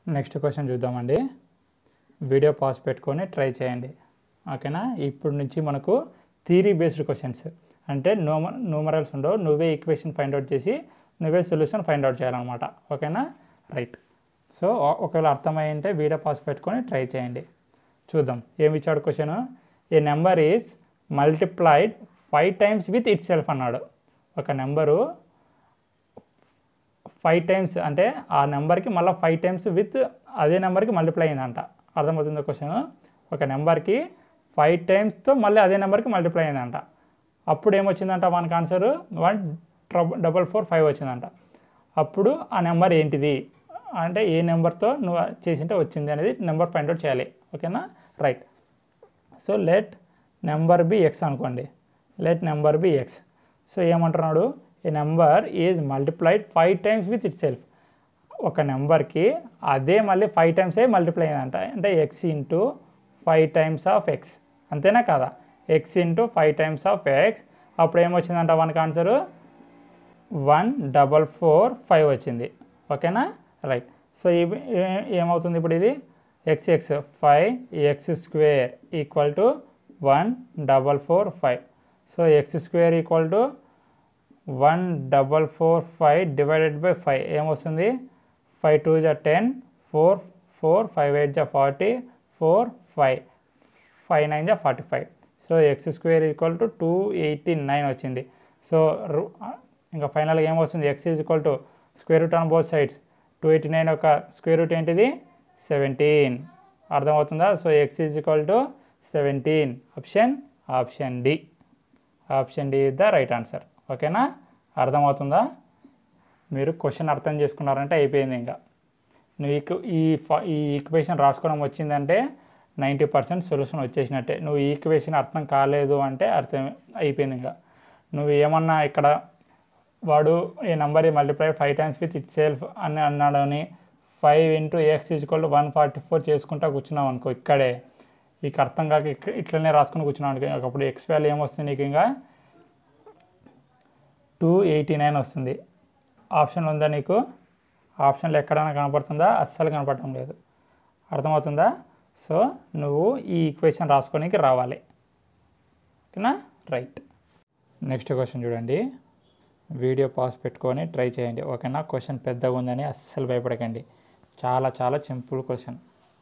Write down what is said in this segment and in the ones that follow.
Next question చూద్దామండి video pause పెట్టుకొని try చేయండి ఓకేనా ఇప్పుడు నుంచి మనకు థీరీ బేస్డ్ క్వశ్చన్స్ అంటే నోమ న్యూమరల్స్ ఉండవు నువ్వే ఈక్వేషన్ ఫైండ్ అవుట్ చేసి నువ్వే సొల్యూషన్ ఫైండ్ అవుట్ చేయాలన్నమాట ఓకేనా రైట్ సో ఒ- ఒకవేళ అర్థమై ఉంటే వీడియో పాస్ పెట్టుకొని ట్రై చేయండి చూద్దాం ఏమి ఇచ్చాడు question a number is multiplied five times with itself అన్నాడు ఒక నెంబరు ఫైవ్ టైమ్స్ అంటే ఆ నెంబర్కి మళ్ళీ ఫైవ్ టైమ్స్ విత్ అదే నెంబర్కి మల్టిప్లై అయిందంట అర్థమవుతుందా క్వశ్చన్ ఒక నెంబర్కి ఫైవ్ టైమ్స్తో మళ్ళీ అదే నెంబర్కి మల్టిప్లై అయిందంట అప్పుడు ఏమొచ్చిందంట మనకు answer one double four five వచ్చిందంట అప్పుడు ఆ నెంబర్ ఏంటిది అంటే ఏ నెంబర్తో నువ్వు చేసింటే వచ్చింది అనేది నెంబర్ ఫైండ్ అవుట్ చేయాలి ఓకేనా right so let number be X అనుకోండి let number be X so ఏమంటున్నాడు a number is multiplied five times with itself ఒక నెంబర్కి అదే మళ్ళీ ఫైవ్ టైమ్స్ ఏ మల్టిప్లై అయిందంట అంటే X into five times of X అంతేనా కదా X into five times of X అప్పుడు ఏమొచ్చిందంట మనకు answer one double four five వచ్చింది ఓకేనా రైట్ సో ఇవి ఏ- ఏమవుతుంది ఇప్పుడు ఇది X X five X square equal to one double four five so X square equal to one double four five divided by five ఏమొస్తుంది ఫైవ్ టూ జా ten four four five eight జా forty four five five nine జా forty five so X square equal to two eighty nine వచ్చింది so రు- ఇంకా ఫైనల్గా ఏమొస్తుంది X is equal to square root on both sides two eighty nine ఒక square root ఏంటిది seventeen అర్థమవుతుందా so X is equal to seventeen option option D option D is the right answer ఓకేనా అర్థమవుతుందా మీరు క్వశ్చన్ అర్థం చేసుకున్నారంటే అయిపోయింది ఇంకా నువ్వు ఈక్వ- ఈ ఫ- ఈ ఈక్వేషన్ రాసుకోవడం వచ్చిందంటే నైంటీ పర్సెంట్ సొల్యూషన్ వచ్చేసినట్టే నువ్వు ఈ ఈక్వేషన్ అర్థం కాలేదు అంటే అర్థం అయిపోయింది ఇంకా నువ్వు ఏమన్నా ఇక్కడ వాడు ఈ number multiply five times with itself అని అన్నాడని five into X equal one forty four చేసుకుంటా కూర్చున్నావు అనుకో ఇక్కడే నీకు అర్థం కాక ఇక్క ఇట్లనే రాసుకుని కూర్చున్నావు అనుకో అప్పుడు ఎక్స్ వాల్యూ ఏమొస్తుంది నీకు ఇంకా టూ ఎయిటీ నైన్ వస్తుంది ఆప్షన్ ఉందా నీకు ఆప్షన్లో ఎక్కడైనా కనపడుతుందా అస్సలు కనపడటం లేదు అర్థమవుతుందా సో నువ్వు ఈ ఈక్వేషన్ రాసుకోనికి రావాలి ఓకేనా రైట్ నెక్స్ట్ క్వశ్చన్ చూడండి వీడియో పాస్ పెట్టుకొని ట్రై చేయండి ఓకేనా క్వశ్చన్ పెద్దగా ఉందని అస్సలు భయపడకండి చాలా చాలా సింపుల్ క్వశ్చన్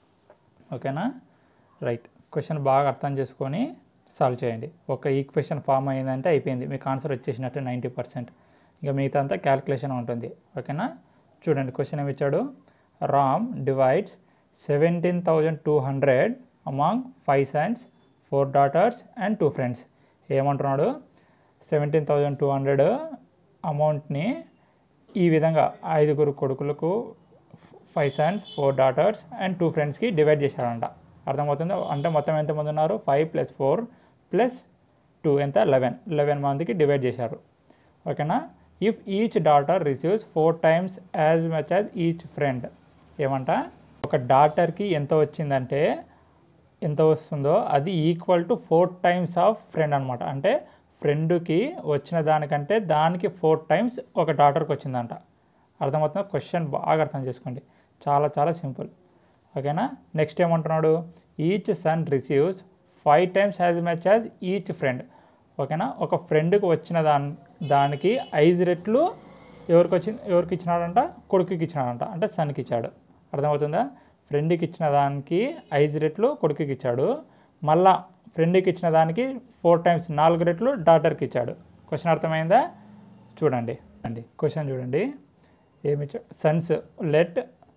ఓకేనా రైట్ క్వశ్చన్ బాగా అర్థం చేసుకొని సాల్వ్ చేయండి ఒక ఈక్వేషన్ ఫామ్ అయిందంటే అయిపోయింది మీకు ఆన్సర్ వచ్చేసినట్టు నైంటీ పర్సెంట్ ఇంకా మిగతా అంతా క్యాల్కులేషన్ ఉంటుంది ఓకేనా చూడండి క్వశ్చన్ ఏమి ఇచ్చాడు Ram divides seventeen thousand two hundred among five sons four daughters and two friends ఏమంటున్నాడు సెవెంటీన్ థౌజండ్ టూ హండ్రెడ్ అమౌంట్ని ఈ విధంగా ఐదుగురు కొడుకులకు five sons four daughters and two ఫ్రెండ్స్కి డివైడ్ చేశాడంట అర్థమవుతుందా అంటే మొత్తం ఎంతమంది ఉన్నారు five plus four plus two ఎంత లెవెన్ లెవెన్ మందికి డివైడ్ చేశారు ఓకేనా if each daughter receives four times as much as each friend ఏమంట ఒక డాటర్కి ఎంత వచ్చిందంటే ఎంత వస్తుందో అది equal to four times of friend అనమాట అంటే ఫ్రెండ్కి వచ్చిన దానికంటే దానికి ఫోర్ టైమ్స్ ఒక డాటర్కి వచ్చిందంట అర్థమవుతుందా క్వశ్చన్ బాగా అర్థం చేసుకోండి చాలా చాలా సింపుల్ ఓకేనా నెక్స్ట్ ఏమంటున్నాడు each son receives five times as much as each friend ఓకేనా ఒక ఫ్రెండ్కి వచ్చిన దాని దానికి ఐదు రెట్లు ఎవరికి వచ్చి ఎవరికి ఇచ్చినాడంట కొడుకుకి ఇచ్చినాడంట అంటే సన్కి ఇచ్చాడు అర్థమవుతుందా ఫ్రెండ్కి ఇచ్చిన దానికి ఐదు రెట్లు కొడుకుకి ఇచ్చాడు మళ్ళా ఫ్రెండ్కి ఇచ్చిన దానికి ఫోర్ టైమ్స్ నాలుగు రెట్లు డాటర్కి ఇచ్చాడు క్వశ్చన్ అర్థమైందా చూడండి అండి క్వశ్చన్ చూడండి ఏమి సన్స్ లెట్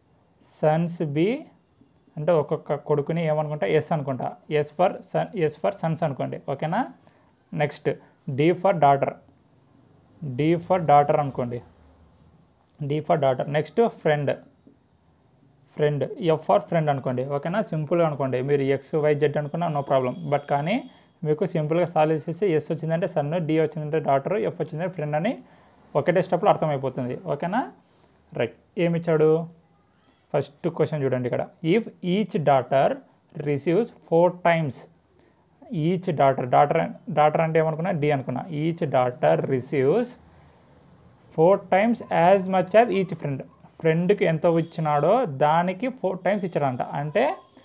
సన్స్ బి అంటే ఒక్కొక్క కొడుకుని ఏమనుకుంటా ఎస్ అనుకుంటా S for son S for sons అనుకోండి ఓకేనా next D for daughter D for daughter అనుకోండి D for daughter next friend friend F for friend అనుకోండి ఓకేనా సింపుల్గా అనుకోండి మీరు ఎక్స్ వై జెడ్ అనుకున్నా నో ప్రాబ్లం బట్ కానీ మీకు సింపుల్గా సాల్వ్ చేసి ఎస్ వచ్చిందంటే సన్ డి వచ్చిందంటే డాటర్ ఎఫ్ వచ్చిందంటే ఫ్రెండ్ అని ఒకటే స్టెప్లో అర్థమైపోతుంది ఓకేనా రైట్ ఏమి ఇచ్చాడు ఫస్ట్ క్వశ్చన్ చూడండి ఇక్కడ if each daughter receives four times each daughter daughter daughter అంటే ఏమనుకున్నా డి అనుకున్నా each daughter receives four times as much as each friend ఫ్రెండ్కి ఎంత ఇచ్చినాడో దానికి ఫోర్ టైమ్స్ ఇచ్చాడంట అంటే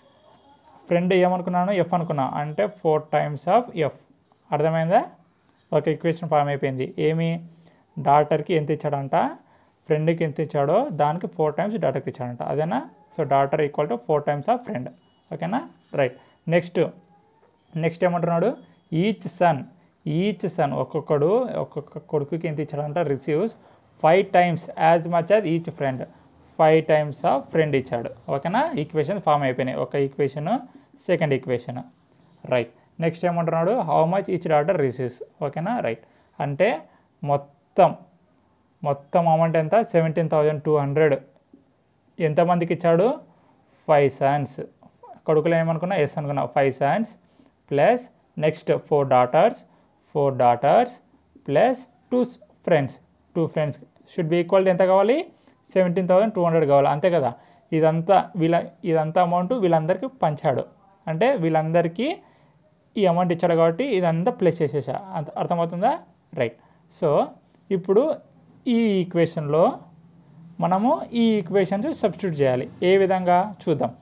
ఫ్రెండ్ ఏమనుకున్నాను ఎఫ్ అనుకున్నా అంటే ఫోర్ టైమ్స్ ఆఫ్ ఎఫ్ అర్థమైందా ఒక ఈక్వేషన్ ఫామ్ అయిపోయింది ఏమి డాటర్కి ఎంత ఇచ్చాడంట ఫ్రెండ్కి ఎంత ఇచ్చాడో దానికి ఫోర్ టైమ్స్ డాటర్కి ఇచ్చాడంట అదేనా so daughter equal to four times of friend ఓకేనా రైట్ నెక్స్ట్ నెక్స్ట్ ఏమంటున్నాడు ఈచ్ సన్ ఈచ్ సన్ ఒక్కొక్కడు ఒక్కొక్క కొడుకుకి ఎంత ఇచ్చాడంట receives five times as much as each friend five times of friend ఇచ్చాడు ఓకేనా ఈక్వేషన్ ఫామ్ అయిపోయినాయి ఒక equation second equation right next ఏమంటున్నాడు how much each daughter receives ఓకేనా రైట్ అంటే మొత్తం మొత్తం అమౌంట్ ఎంత సెవెంటీన్ థౌజండ్ టూ హండ్రెడ్ ఎంతమందికి ఇచ్చాడు ఫైవ్ సన్స్ కొడుకులు ఏమనుకున్నా ఎస్ అనుకున్నా five sons plus next four daughters four daughters plus two friends two friends should be equal ఎంత కావాలి సెవెంటీన్ థౌసండ్ టూ హండ్రెడ్ కావాలి అంతే కదా ఇదంతా వీళ్ళ ఇదంతా అమౌంట్ వీళ్ళందరికీ పంచాడు అంటే వీళ్ళందరికీ ఈ అమౌంట్ ఇచ్చాడు కాబట్టి ఇదంతా ప్లస్ చేసేసా అంత అర్థమవుతుందా రైట్ సో ఇప్పుడు ఈ ఈక్వేషన్లో మనము ఈ ఈక్వేషన్స్ సబ్స్టిట్యూట్ చేయాలి ఏ విధంగా చూద్దాం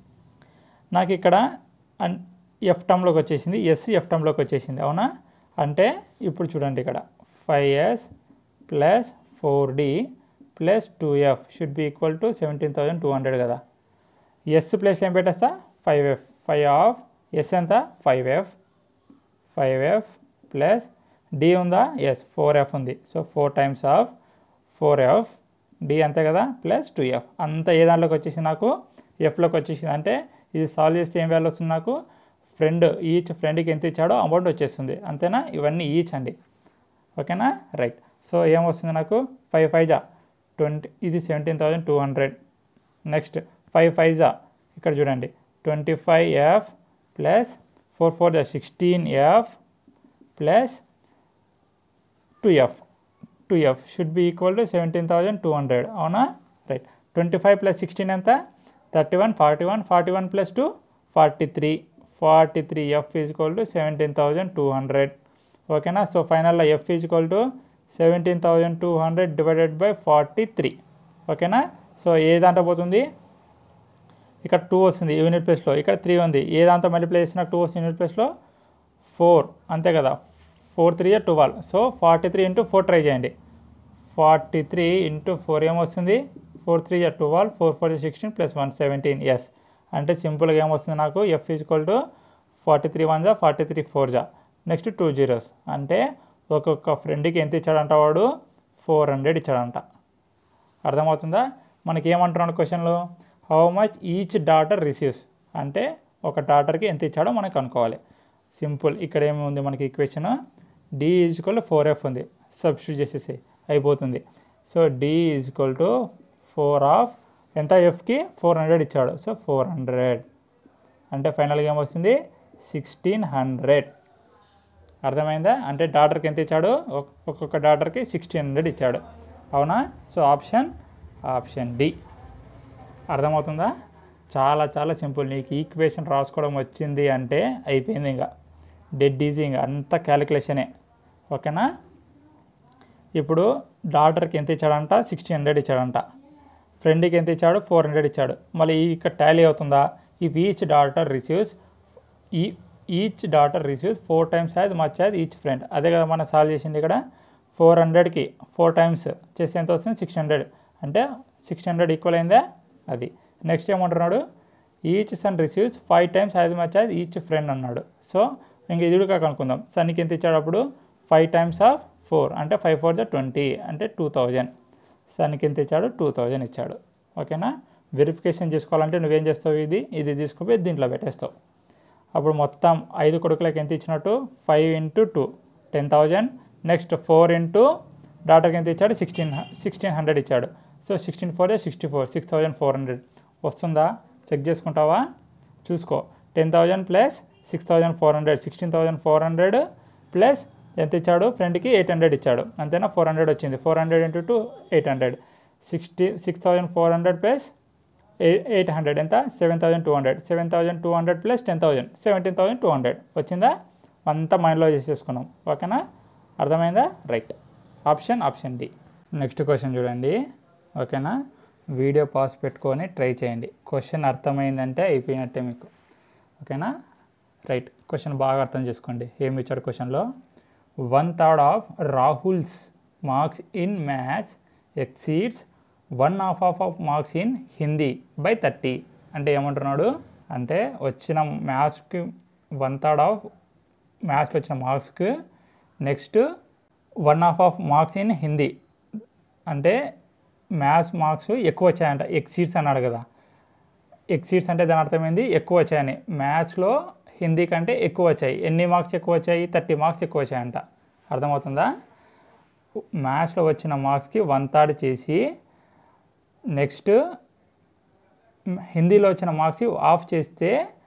నాకు ఇక్కడ అన్ ఎఫ్ టర్మ్లోకి వచ్చేసింది ఎస్ ఎఫ్ టర్మ్లోకి వచ్చేసింది అవునా అంటే ఇప్పుడు చూడండి ఇక్కడ five S plus four D plus two F should be equal to seventeen thousand two hundred కదా ఎస్ ప్లస్లో ఏం పెట్టేస్తా five F five of S ఎంత five F five F plus D ఉందా ఎస్ ఫోర్ ఎఫ్ ఉంది so four times of four F D అంతే కదా plus two F అంత ఏ దాంట్లోకి వచ్చేసి నాకు ఎఫ్లోకి వచ్చేసింది అంటే ఇది సాల్వ్ చేస్తే ఏం వాల్యూ వస్తుంది నాకు ఫ్రెండ్ ఈచ్ ఫ్రెండ్కి ఎంత ఇచ్చాడో అమౌంట్ వచ్చేస్తుంది అంతేనా ఇవన్నీ ఈచ్ అండి ఓకేనా రైట్ సో ఏమొస్తుంది నాకు ఫైవ్ ఫైవ్ జా ట్వంటీ ఇది seventeen thousand two hundred next five five జా ఇక్కడ చూడండి twenty five F plus four four జా sixteen F plus two F two F should be equal to seventeen thousand two hundred అవునా right twenty five plus sixteen ఎంత thirty one forty one forty one plus two forty three forty three F is equal to seventeen thousand two hundred ఓకేనా so ఫైనల్లో F is equal to seventeen thousand two hundred divided by forty three ఓకేనా so ఏ దాంట్లో పోతుంది ఇక్కడ two వస్తుంది unit ప్లేస్లో ఇక్కడ త్రీ ఉంది ఏ దాంతో మల్టిప్లై చేసినా టూ వస్తుంది యూనిట్ ప్లేస్లో ఫోర్ అంతే కదా four three twelve so forty three into four try చేయండి ఫార్టీ త్రీ ఇంటూ ఫోర్ ఏమొస్తుంది four three twelve four four sixteen plus one seventeen yes అంటే సింపుల్గా ఏమొస్తుంది నాకు F equal to forty three one జా ఫార్టీ త్రీ ఫోర్ జా next two zeros అంటే ఒక్కొక్క ఫ్రెండ్కి ఎంత ఇచ్చాడంట వాడు ఫోర్ హండ్రెడ్ ఇచ్చాడంట అర్థమవుతుందా మనకి ఏమంటున్నాడు క్వశ్చన్లో how much each daughter receives అంటే ఒక డాటర్కి ఎంత ఇచ్చాడో మనకు అనుకోవాలి సింపుల్ ఇక్కడ ఏమి ఉంది మనకి equation D equal four F ఉంది సబ్స్టిట్యూట్ చేసేసి అయిపోతుంది so D equal to four of ఎంత ఎఫ్కి ఫోర్ హండ్రెడ్ ఇచ్చాడు సో ఫోర్ హండ్రెడ్ అంటే ఫైనల్గా ఏమొస్తుంది సిక్స్టీన్ హండ్రెడ్ అర్థమైందా అంటే డాటర్కి ఎంత ఇచ్చాడు ఒక్- ఒక్కొక్క డాటర్కి సిక్స్టీన్ హండ్రెడ్ ఇచ్చాడు అవునా సో ఆప్షన్ ఆప్షన్ డి అర్థమవుతుందా చాలా చాలా సింపుల్ నీకు ఈక్వేషన్ రాసుకోవడం వచ్చింది అంటే అయిపోయింది ఇంకా డెడ్ ఈజీ ఇంకా అంత క్యాలిక్యులేషనే ఓకేనా ఇప్పుడు డాటర్కి ఎంత ఇచ్చాడంట సిక్స్టీన్ హండ్రెడ్ ఇచ్చాడంట ఫ్రెండ్కి ఎంత ఇచ్చాడు ఫోర్ హండ్రెడ్ ఇచ్చాడు మళ్ళీ ఇక్కడ టాలీ అవుతుందా ఇఫ్ ఈచ్ డాటర్ రిసీవ్స్ ఈ each daughter receives four times as much as each friend అదే కదా మనం సాల్వ్ చేసింది ఇక్కడ ఫోర్ హండ్రెడ్కి ఫోర్ టైమ్స్ చేస్తే ఎంత వస్తుంది సిక్స్ హండ్రెడ్ అంటే సిక్స్ హండ్రెడ్ ఈక్వల్ అయిందా అది నెక్స్ట్ ఏమంటున్నాడు each son receives five times as much as each friend అన్నాడు సో ఇంక ఇది కూడా కనుక్కుందాం సన్కి ఎంత ఇచ్చాడు అప్పుడు ఫైవ్ టైమ్స్ ఆఫ్ ఫోర్ అంటే ఫైవ్ ఫోర్ జా ట్వంటీ అంటే టూ థౌజండ్ సన్కి ఎంత ఇచ్చాడు టూ థౌజండ్ ఇచ్చాడు ఓకేనా వెరిఫికేషన్ చేసుకోవాలంటే నువ్వేం చేస్తావు ఇది ఇది తీసుకుపోయి దీంట్లో పెట్టేస్తావు అప్పుడు మొత్తం ఐదు కొడుకులకు ఎంత ఇచ్చినట్టు five into two ten thousand next four into డాటర్కి ఎంత ఇచ్చాడు సిక్స్టీన్ సిక్స్టీన్ హండ్రెడ్ ఇచ్చాడు so sixteen four sixty four six thousand four hundred వస్తుందా చెక్ చేసుకుంటావా చూసుకో ten thousand plus six thousand four hundred sixteen thousand four hundred plus ఎంత ఇచ్చాడు ఫ్రెండ్కి ఎయిట్ హండ్రెడ్ ఇచ్చాడు అంతేనా ఫోర్ హండ్రెడ్ వచ్చింది four hundred into two eight hundred sixty six thousand four hundred plus eight hundred ఎంత seven thousand two hundred seven thousand two hundred plus ten thousand seventeen thousand two hundred వచ్చిందా అంతా మైండ్లో చేసేసుకున్నాం ఓకేనా అర్థమైందా right option option D next question చూడండి ఓకేనా video pause పెట్టుకొని ట్రై చేయండి క్వశ్చన్ అర్థమైందంటే అయిపోయినట్టే మీకు ఓకేనా రైట్ క్వశ్చన్ బాగా అర్థం చేసుకోండి ఏమి ఇచ్చాడు క్వశ్చన్లో one third of Rahul's marks in maths exceeds one half of of marks in Hindi by thirty అంటే ఏమంటున్నాడు అంటే వచ్చిన మ్యాథ్స్కి వన్ థర్డ్ ఆఫ్ మ్యాథ్స్లో వచ్చిన మార్క్స్కి next one half of marks in Hindi అంటే మ్యాథ్స్ మార్క్స్ ఎక్కువ వచ్చాయంట ఎక్సీడ్స్ అన్నాడు కదా ఎక్సీడ్స్ అంటే దాని అర్థమైంది ఎక్కువ వచ్చాయని మ్యాథ్స్లో హిందీ కంటే ఎక్కువ వచ్చాయి ఎన్ని మార్క్స్ ఎక్కువ వచ్చాయి థర్టీ మార్క్స్ ఎక్కువ వచ్చాయంట అర్థమవుతుందా మ్యాథ్స్లో వచ్చిన మార్క్స్కి వన్ థర్డ్ చేసి నెక్స్ట్ హిందీలో వచ్చిన మార్క్స్ ఆఫ్ చేస్తే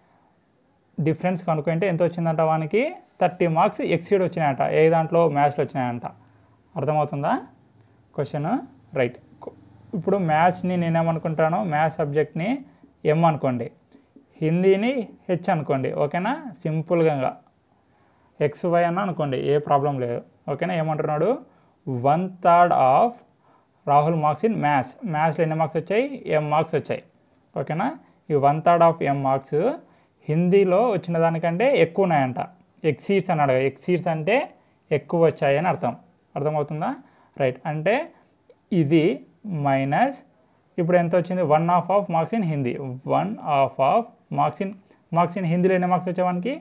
డిఫరెన్స్ కనుక్కుంటే ఎంత వచ్చిందంట వానికి థర్టీ మార్క్స్ ఎక్సీడ్ వచ్చినాయంట ఏ దాంట్లో మ్యాథ్స్లో వచ్చినాయంట అర్థమవుతుందా క్వశ్చన్ రైట్ ఇప్పుడు మ్యాథ్స్ని నేనేమనుకుంటాను మ్యాథ్స్ సబ్జెక్ట్ని ఎం అనుకోండి హిందీని హెచ్ అనుకోండి ఓకేనా సింపుల్గా ఎక్స్ వై అన్న అనుకోండి ఏ ప్రాబ్లం లేదు ఓకేనా ఏమంటున్నాడు one third of Rahul marks in maths మ్యాథ్స్లో ఎన్ని మార్క్స్ వచ్చాయి ఎం మార్క్స్ వచ్చాయి ఓకేనా ఈ one third of M marks హిందీలో వచ్చిన దానికంటే ఎక్కువ ఉన్నాయంట ఎక్సీడ్స్ అన్నాడు ఎక్సీడ్స్ అంటే ఎక్కువ వచ్చాయి అని అర్థం అర్థమవుతుందా రైట్ అంటే ఇది మైనస్ ఇప్పుడు ఎంత వచ్చింది one half of marks in Hindi one half of marks in marks in Hindi ఎన్ని మార్క్స్ వచ్చావానికి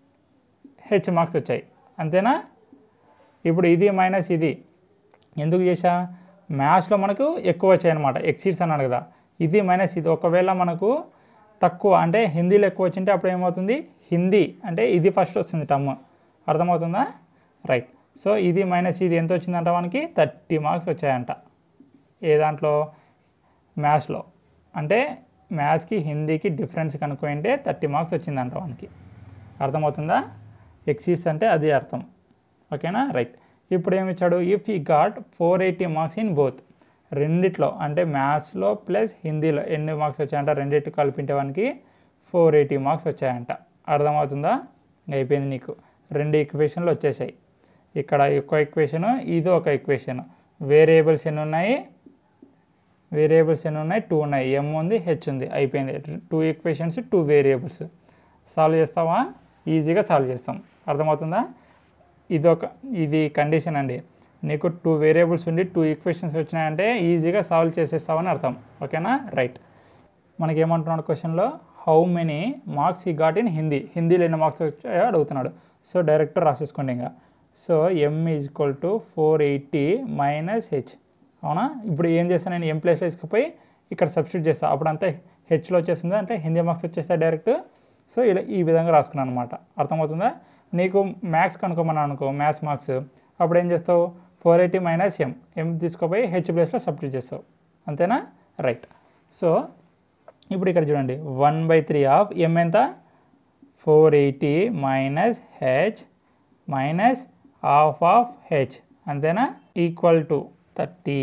హెచ్ మార్క్స్ వచ్చాయి అంతేనా ఇప్పుడు ఇది మైనస్ ఇది ఎందుకు చేసా మ్యాథ్స్లో మనకు ఎక్కువ వచ్చాయి అనమాట ఎక్సీడ్స్ అన్నాడు కదా ఇది మైనస్ ఇది ఒకవేళ మనకు తక్కువ అంటే హిందీలో ఎక్కువ వచ్చింటే అప్పుడు ఏమవుతుంది హిందీ అంటే ఇది ఫస్ట్ వస్తుంది టమ్ అర్థమవుతుందా రైట్ సో ఇది మైనస్ ఇది ఎంత వచ్చిందంట మనకి థర్టీ మార్క్స్ వచ్చాయంట ఏ దాంట్లో మ్యాథ్స్లో అంటే మ్యాథ్స్కి హిందీకి డిఫరెన్స్ కనుక్కుంటే థర్టీ మార్క్స్ వచ్చిందంట వానికి అర్థమవుతుందా ఎక్సీస్ అంటే అది అర్థం ఓకేనా రైట్ ఇప్పుడు ఏమి ఇచ్చాడు if he got four eighty marks in both రెండిట్లో అంటే మ్యాథ్స్లో ప్లస్ హిందీలో ఎన్ని మార్క్స్ వచ్చాయంట రెండింటి కలిపింటే వానికి ఫోర్ ఎయిటీ మార్క్స్ వచ్చాయంట అర్థమవుతుందా అయిపోయింది నీకు రెండు ఈక్వేషన్లు వచ్చేసాయి ఇక్కడ ఒక ఈక్వేషను ఇది ఒక ఈక్వేషన్ వేరియబుల్స్ ఎన్ని ఉన్నాయి వేరియబుల్స్ ఎన్ని ఉన్నాయి టూ ఉన్నాయి ఎం ఉంది హెచ్ ఉంది అయిపోయింది two equations two variables solve చేస్తావా ఈజీగా సాల్వ్ చేస్తాం అర్థమవుతుందా ఇది ఒక ఇది కండిషన్ అండి నీకు టూ వేరియబుల్స్ ఉండి టూ ఈక్వేషన్స్ వచ్చినాయంటే ఈజీగా సాల్వ్ చేసేస్తావని అర్థం ఓకేనా రైట్ మనకి ఏమంటున్నాడు క్వశ్చన్లో how many marks he got in Hindi హిందీలో ఎన్ని మార్క్స్ వచ్చాయో అడుగుతున్నాడు సో డైరెక్ట్ రాసేసుకోండి ఇంకా so M is equal to four eighty minus H అవునా ఇప్పుడు ఏం చేస్తాను నేను ఎం ప్లేస్లో తీసుకుపోయి ఇక్కడ సబ్స్టిట్యూట్ చేస్తాను అప్పుడు అంతా హెచ్లో వచ్చేస్తుంది అంటే హిందీ మార్క్స్ వచ్చేస్తాయి డైరెక్ట్ సో ఇలా ఈ విధంగా రాసుకున్నాను అనమాట అర్థమవుతుందా నీకు మ్యాథ్స్ కనుక్కోమని అనుకో మ్యాథ్స్ మార్క్స్ అప్పుడు ఏం చేస్తావు four eighty minus M M తీసుకుపోయి హెచ్ ప్లేస్లో సబ్స్టిట్యూట్ చేస్తావు అంతేనా రైట్ సో ఇప్పుడు ఇక్కడ చూడండి one by three of M ఎంత four eighty minus H minus half of H అంతేనా ఈక్వల్ టు థర్టీ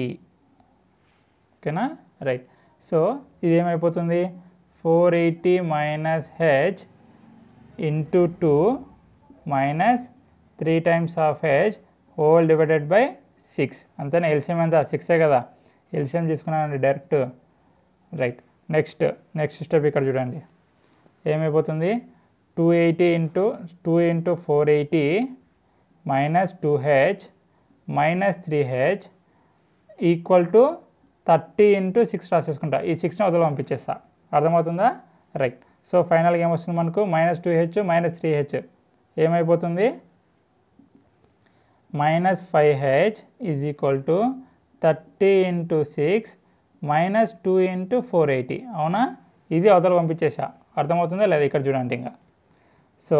ఓకేనా రైట్ సో ఇది ఏమైపోతుంది four eighty minus H into two minus three times of H whole divided by six అంతేనా LCM ఎంత సిక్సే కదా LCM తీసుకున్నానండి direct right next next step ఇక్కడ చూడండి ఏమైపోతుంది two eighty into two into four eighty minus two H minus three H equal to thirty into six రాసేసుకుంటా ఈ సిక్స్ని వదిలి పంపించేస్తా అర్థమవుతుందా రైట్ సో ఫైనల్గా ఏమొస్తుంది మనకు minus two H minus three H ఏమైపోతుంది minus five H is equal to thirty into six minus two into four eighty అవునా ఇది అవతల పంపించేసా అర్థమవుతుందా లేదా ఇక్కడ చూడండి ఇంకా so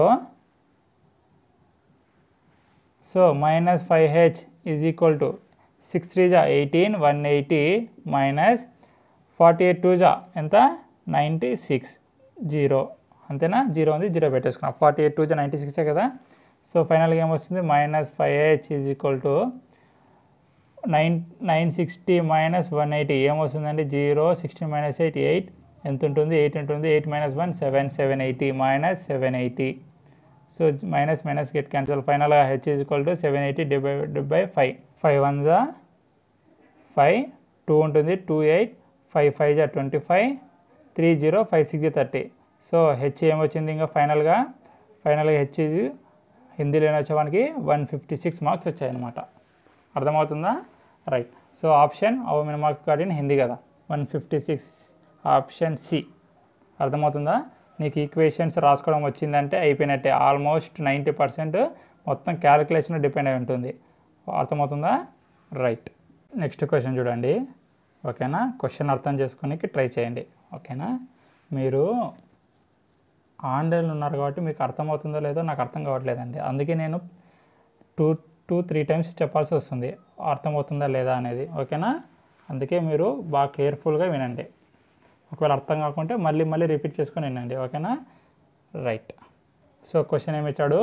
so minus five H is equal to six three జా eighteen one eighty minus forty eight two జా ఎంత నైంటీ సిక్స్ జీరో అంతేనా జీరో ఉంది జీరో పెట్టేసుకున్నాం ఫార్టీ ఎయిట్ టూ జా నైంటీ సిక్సే కదా సో ఫైనల్గా ఏమొస్తుంది minus five H is equal to nine nine sixty minus one eighty ఏమొస్తుందండి zero sixty minus eight eight ఎంత ఉంటుంది ఎయిట్ ఉంటుంది eight minus one seven seven eighty minus seven eighty so minus minus get cancel ఫైనల్గా H is equal to seven eighty divide by five five one జా five two ఉంటుంది two eight five five జా twenty five three zero five six thirty so H ఏమొచ్చింది ఇంకా ఫైనల్గా ఫైనల్గా H హిందీలో వచ్చేవానికి వన్ ఫిఫ్టీ సిక్స్ మార్క్స్ వచ్చాయన్నమాట అర్థమవుతుందా రైట్ సో ఆప్షన్ అవ మిన మార్క్స్ కార్డ్ ఇన్ హిందీ కదా one fifty six option C అర్థమవుతుందా నీకు ఈక్వేషన్స్ రాసుకోవడం వచ్చిందంటే అయిపోయినట్టే ఆల్మోస్ట్ నైంటీ పర్సెంట్ మొత్తం క్యాలిక్యులేషన్ డిపెండ్ అయి ఉంటుంది అర్థమవుతుందా రైట్ నెక్స్ట్ క్వశ్చన్ చూడండి ఓకేనా క్వశ్చన్ అర్థం చేసుకోనికి ట్రై చేయండి ఓకేనా మీరు ఆన్లైన్లో ఉన్నారు కాబట్టి మీకు అర్థమవుతుందో లేదో నాకు అర్థం కావట్లేదండి అందుకే నేను టూ టూ త్రీ టైమ్స్ చెప్పాల్సి వస్తుంది అర్థమవుతుందా లేదా అనేది ఓకేనా అందుకే మీరు బాగా కేర్ఫుల్గా వినండి ఒకవేళ అర్థం కాకుంటే మళ్ళీ మళ్ళీ రిపీట్ చేసుకొని వినండి ఓకేనా రైట్ సో క్వశ్చన్ ఏమి ఇచ్చాడు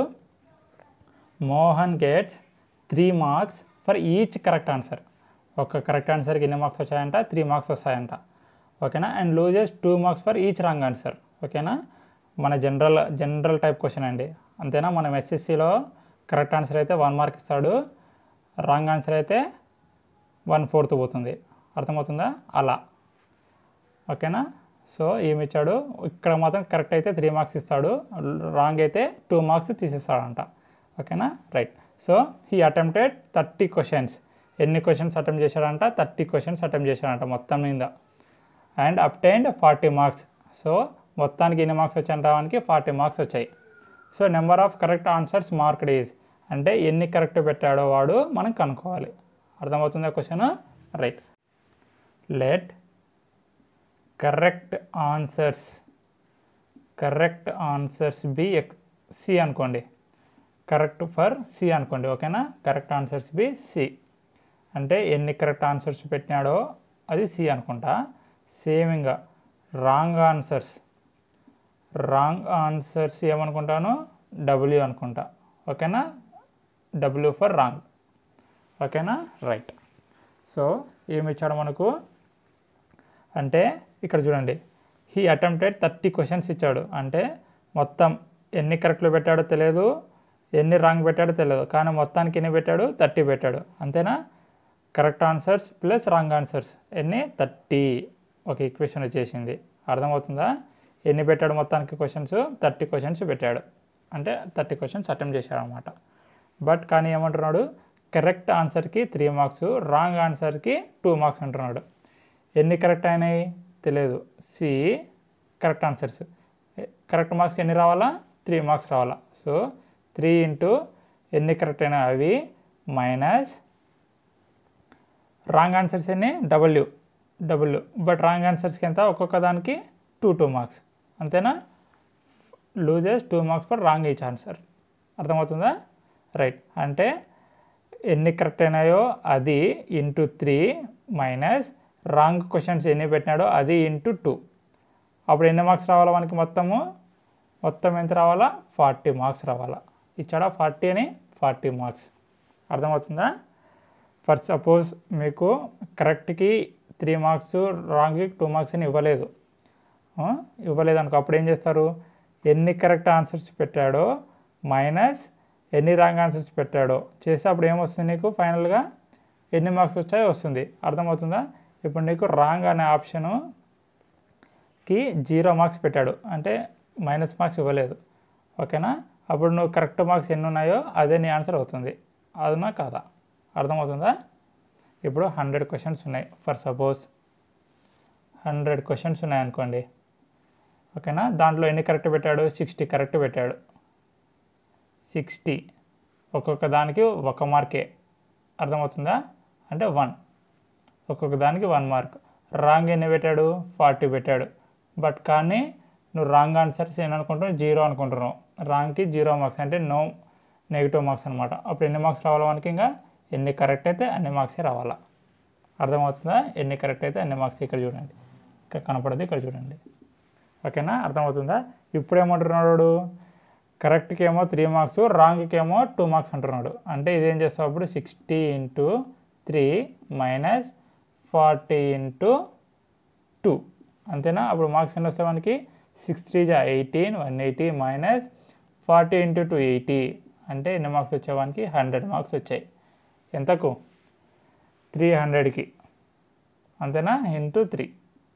Mohan gets three marks for each correct answer ఒక కరెక్ట్ ఆన్సర్కి ఎన్ని మార్క్స్ వచ్చాయంట త్రీ మార్క్స్ వస్తాయంట ఓకేనా and loses two marks for each wrong answer ఓకేనా మన జనరల్ జనరల్ టైప్ క్వశ్చన్ అండి అంతేనా మనం ఎస్ఎస్సిలో కరెక్ట్ ఆన్సర్ అయితే వన్ మార్క్ ఇస్తాడు రాంగ్ ఆన్సర్ అయితే వన్ ఫోర్త్ పోతుంది అర్థమవుతుందా అలా ఓకేనా సో ఏమి ఇచ్చాడు ఇక్కడ మాత్రం కరెక్ట్ అయితే త్రీ మార్క్స్ ఇస్తాడు రాంగ్ అయితే టూ మార్క్స్ తీసేస్తాడంట ఓకేనా right so he attempted thirty questions ఎన్ని క్వశ్చన్స్ అటెంప్ట్ చేశాడంట థర్టీ క్వశ్చన్స్ అటెంప్ట్ చేశాడంట మొత్తం మీద and obtained forty marks so మొత్తానికి ఎన్ని మార్క్స్ వచ్చాయంట వానికి ఫార్టీ మార్క్స్ వచ్చాయి so number of correct answers marked is అంటే ఎన్ని కరెక్ట్ పెట్టాడో వాడు మనం కనుక్కోవాలి అర్థమవుతుందా question right let correct answers correct answers be ఎక్ సి అనుకోండి కరెక్ట్ ఫర్ సి అనుకోండి ఓకేనా కరెక్ట్ ఆన్సర్స్ బి సి అంటే ఎన్ని కరెక్ట్ ఆన్సర్స్ పెట్టినాడో అది సి అనుకుంటా సేమ్ ఇంకా రాంగ్ ఆన్సర్స్ రాంగ్ ఆన్సర్స్ ఏమనుకుంటాను డబ్ల్యూ అనుకుంటా ఓకేనా డబ్ల్యూ ఫర్ రాంగ్ ఓకేనా రైట్ సో ఏమి ఇచ్చాడు మనకు అంటే ఇక్కడ చూడండి హీ అటెంప్టెడ్ థర్టీ క్వశ్చన్స్ ఇచ్చాడు అంటే మొత్తం ఎన్ని కరెక్ట్లు పెట్టాడో తెలియదు ఎన్ని రాంగ్ పెట్టాడో తెలియదు కానీ మొత్తానికి ఎన్ని పెట్టాడు థర్టీ పెట్టాడు అంతేనా correct answers plus wrong answers ఎన్ని థర్టీ ఒక ఈక్వేషన్ వచ్చేసింది అర్థమవుతుందా ఎన్ని పెట్టాడు మొత్తానికి క్వశ్చన్స్ థర్టీ క్వశ్చన్స్ పెట్టాడు అంటే థర్టీ క్వశ్చన్స్ అటెంప్ట్ చేశాడు అనమాట బట్ కానీ ఏమంటున్నాడు కరెక్ట్ ఆన్సర్కి త్రీ మార్క్స్ రాంగ్ ఆన్సర్కి టూ మార్క్స్ అంటున్నాడు ఎన్ని కరెక్ట్ అయినాయి తెలియదు సి కరెక్ట్ ఆన్సర్స్ కరెక్ట్ మార్క్స్కి ఎన్ని రావాలా త్రీ మార్క్స్ రావాలా సో త్రీ ఇంటూ ఎన్ని కరెక్ట్ అయినా అవి మైనస్ రాంగ్ ఆన్సర్స్ ఎన్ని డబ్ల్యూ డబ్ల్యూ బట్ రాంగ్ ఆన్సర్స్కి ఎంత ఒక్కొక్క దానికి టూ టూ మార్క్స్ అంతేనా loses two marks for wrong each answer అర్థమవుతుందా రైట్ అంటే ఎన్ని కరెక్ట్ అయినాయో అది into three minus wrong questions ఎన్ని పెట్టినాడో అది ఇంటూ టూ అప్పుడు ఎన్ని మార్క్స్ రావాలా మనకి మొత్తము మొత్తం ఎంత రావాలా ఫార్టీ మార్క్స్ రావాలా ఇచ్చాడా ఫార్టీ అని ఫార్టీ మార్క్స్ అర్థమవుతుందా ఫర్ సపోజ్ మీకు కరెక్ట్కి త్రీ మార్క్స్ రాంగ్కి టూ మార్క్స్ అని ఇవ్వలేదు ఆ, ఇవ్వలేదు అనుకో అప్పుడు ఏం చేస్తారు ఎన్ని కరెక్ట్ ఆన్సర్స్ పెట్టాడో మైనస్ ఎన్ని రాంగ్ ఆన్సర్స్ పెట్టాడో చేస్తే అప్పుడు ఏమొస్తుంది నీకు ఫైనల్గా ఎన్ని మార్క్స్ వచ్చాయో వస్తుంది అర్థమవుతుందా ఇప్పుడు నీకు రాంగ్ అనే ఆప్షనుకి జీరో మార్క్స్ పెట్టాడు అంటే మైనస్ మార్క్స్ ఇవ్వలేదు ఓకేనా అప్పుడు నువ్వు కరెక్ట్ మార్క్స్ ఎన్ని ఉన్నాయో అదే నీ ఆన్సర్ అవుతుంది అదునా కాదా అర్థమవుతుందా ఇప్పుడు హండ్రెడ్ క్వశ్చన్స్ ఉన్నాయి ఫర్ సపోజ్ హండ్రెడ్ క్వశ్చన్స్ ఉన్నాయి అనుకోండి ఓకేనా దాంట్లో ఎన్ని కరెక్ట్ పెట్టాడు సిక్స్టీ కరెక్ట్ పెట్టాడు సిక్స్టీ ఒక్కొక్క దానికి ఒక మార్కే అర్థమవుతుందా అంటే వన్ ఒక్కొక్క దానికి వన్ మార్క్ రాంగ్ ఎన్ని పెట్టాడు ఫార్టీ పెట్టాడు బట్ కానీ నువ్వు రాంగ్ ఆన్సర్స్ ఏమనుకుంటున్నావు జీరో అనుకుంటున్నావు రాంగ్కి జీరో మార్క్స్ అంటే నో నెగిటివ్ మార్క్స్ అనమాట అప్పుడు ఎన్ని మార్క్స్ రావాలా మనకి ఇంకా ఎన్ని కరెక్ట్ అయితే అన్ని మార్క్సే రావాలా అర్థమవుతుందా ఎన్ని కరెక్ట్ అయితే అన్ని మార్క్స్ ఇక్కడ చూడండి ఇక్కడ కనపడదు ఇక్కడ చూడండి ఓకేనా అర్థమవుతుందా ఇప్పుడు ఏమంటున్నాడు వాడు? కరెక్ట్కి ఏమో త్రీ మార్క్స్ రాంగ్కి ఏమో టూ మార్క్స్ అంటున్నాడు అంటే ఇదేం చేస్తావు అప్పుడు sixty into three minus forty into two అంతేనా అప్పుడు మార్క్స్ ఎన్ని వస్తాయి మనకి సిక్స్ త్రీ జా eighteen one eighty minus forty into two eighty అంటే ఎన్ని మార్క్స్ వచ్చేవానికి హండ్రెడ్ మార్క్స్ వచ్చాయి ఎంతకు త్రీ హండ్రెడ్కి అంతేనా ఇంటూ త్రీ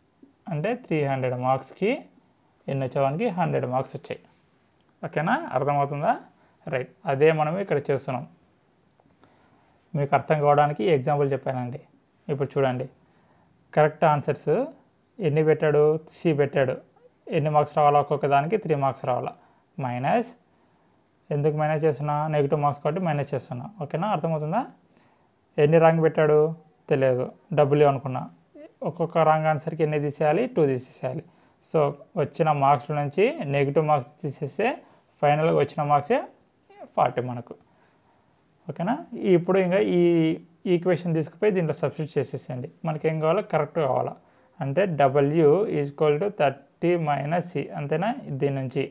అంటే త్రీ హండ్రెడ్ మార్క్స్కి ఎన్ని వచ్చేవానికి హండ్రెడ్ మార్క్స్ వచ్చాయి ఓకేనా అర్థమవుతుందా రైట్ అదే మనం ఇక్కడ చేస్తున్నాం మీకు అర్థం కావడానికి ఎగ్జాంపుల్ చెప్పానండి ఇప్పుడు చూడండి కరెక్ట్ ఆన్సర్స్ ఎన్ని పెట్టాడు సి పెట్టాడు ఎన్ని మార్క్స్ రావాలా ఒక్కొక్క దానికి త్రీ మార్క్స్ రావాలా మైనస్ ఎందుకు మైనస్ చేస్తున్నా నెగిటివ్ మార్క్స్ కాబట్టి మైనస్ చేస్తున్నా ఓకేనా అర్థమవుతుందా ఎన్ని రాంగ్ పెట్టాడు తెలియదు డబ్బులు అనుకున్నా ఒక్కొక్క రాంగ్ ఆన్సర్కి ఎన్ని తీసేయాలి టూ తీసేయాలి సో వచ్చిన మార్క్స్ నుంచి నెగిటివ్ మార్క్స్ తీసేస్తే ఫైనల్గా వచ్చిన మార్క్సే ఫార్టీ మనకు ఓకేనా ఇప్పుడు ఇంకా ఈ ఈక్వేషన్ తీసుకుపోయి దీంట్లో సబ్స్టిట్యూట్ చేసేసేయండి మనకి ఏం కావాలో కరెక్ట్ కావాలా అంటే W equal to thirty minus C అంతేనా దీని నుంచి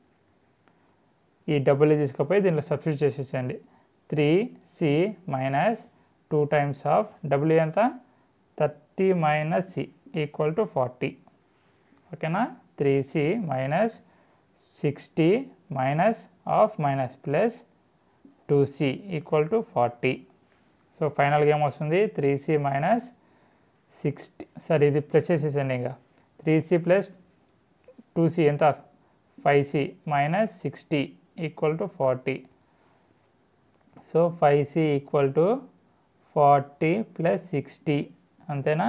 ఈ డబ్ల్యూ తీసుకుపోయి దీంట్లో సబ్స్టిట్యూట్ చేసేసేయండి three C minus two times of W ఎంత thirty minus C equal to forty ఓకేనా three C minus sixty minus of minus plus two C equal to forty so ఫైనల్గా ఏమొస్తుంది త్రీ సి మైనస్ సిక్స్టీ సరే ఇది plus చేసేసండి ఇంకా three C plus two C ఎంత five C minus sixty equal to forty so five C equal to forty plus sixty అంతేనా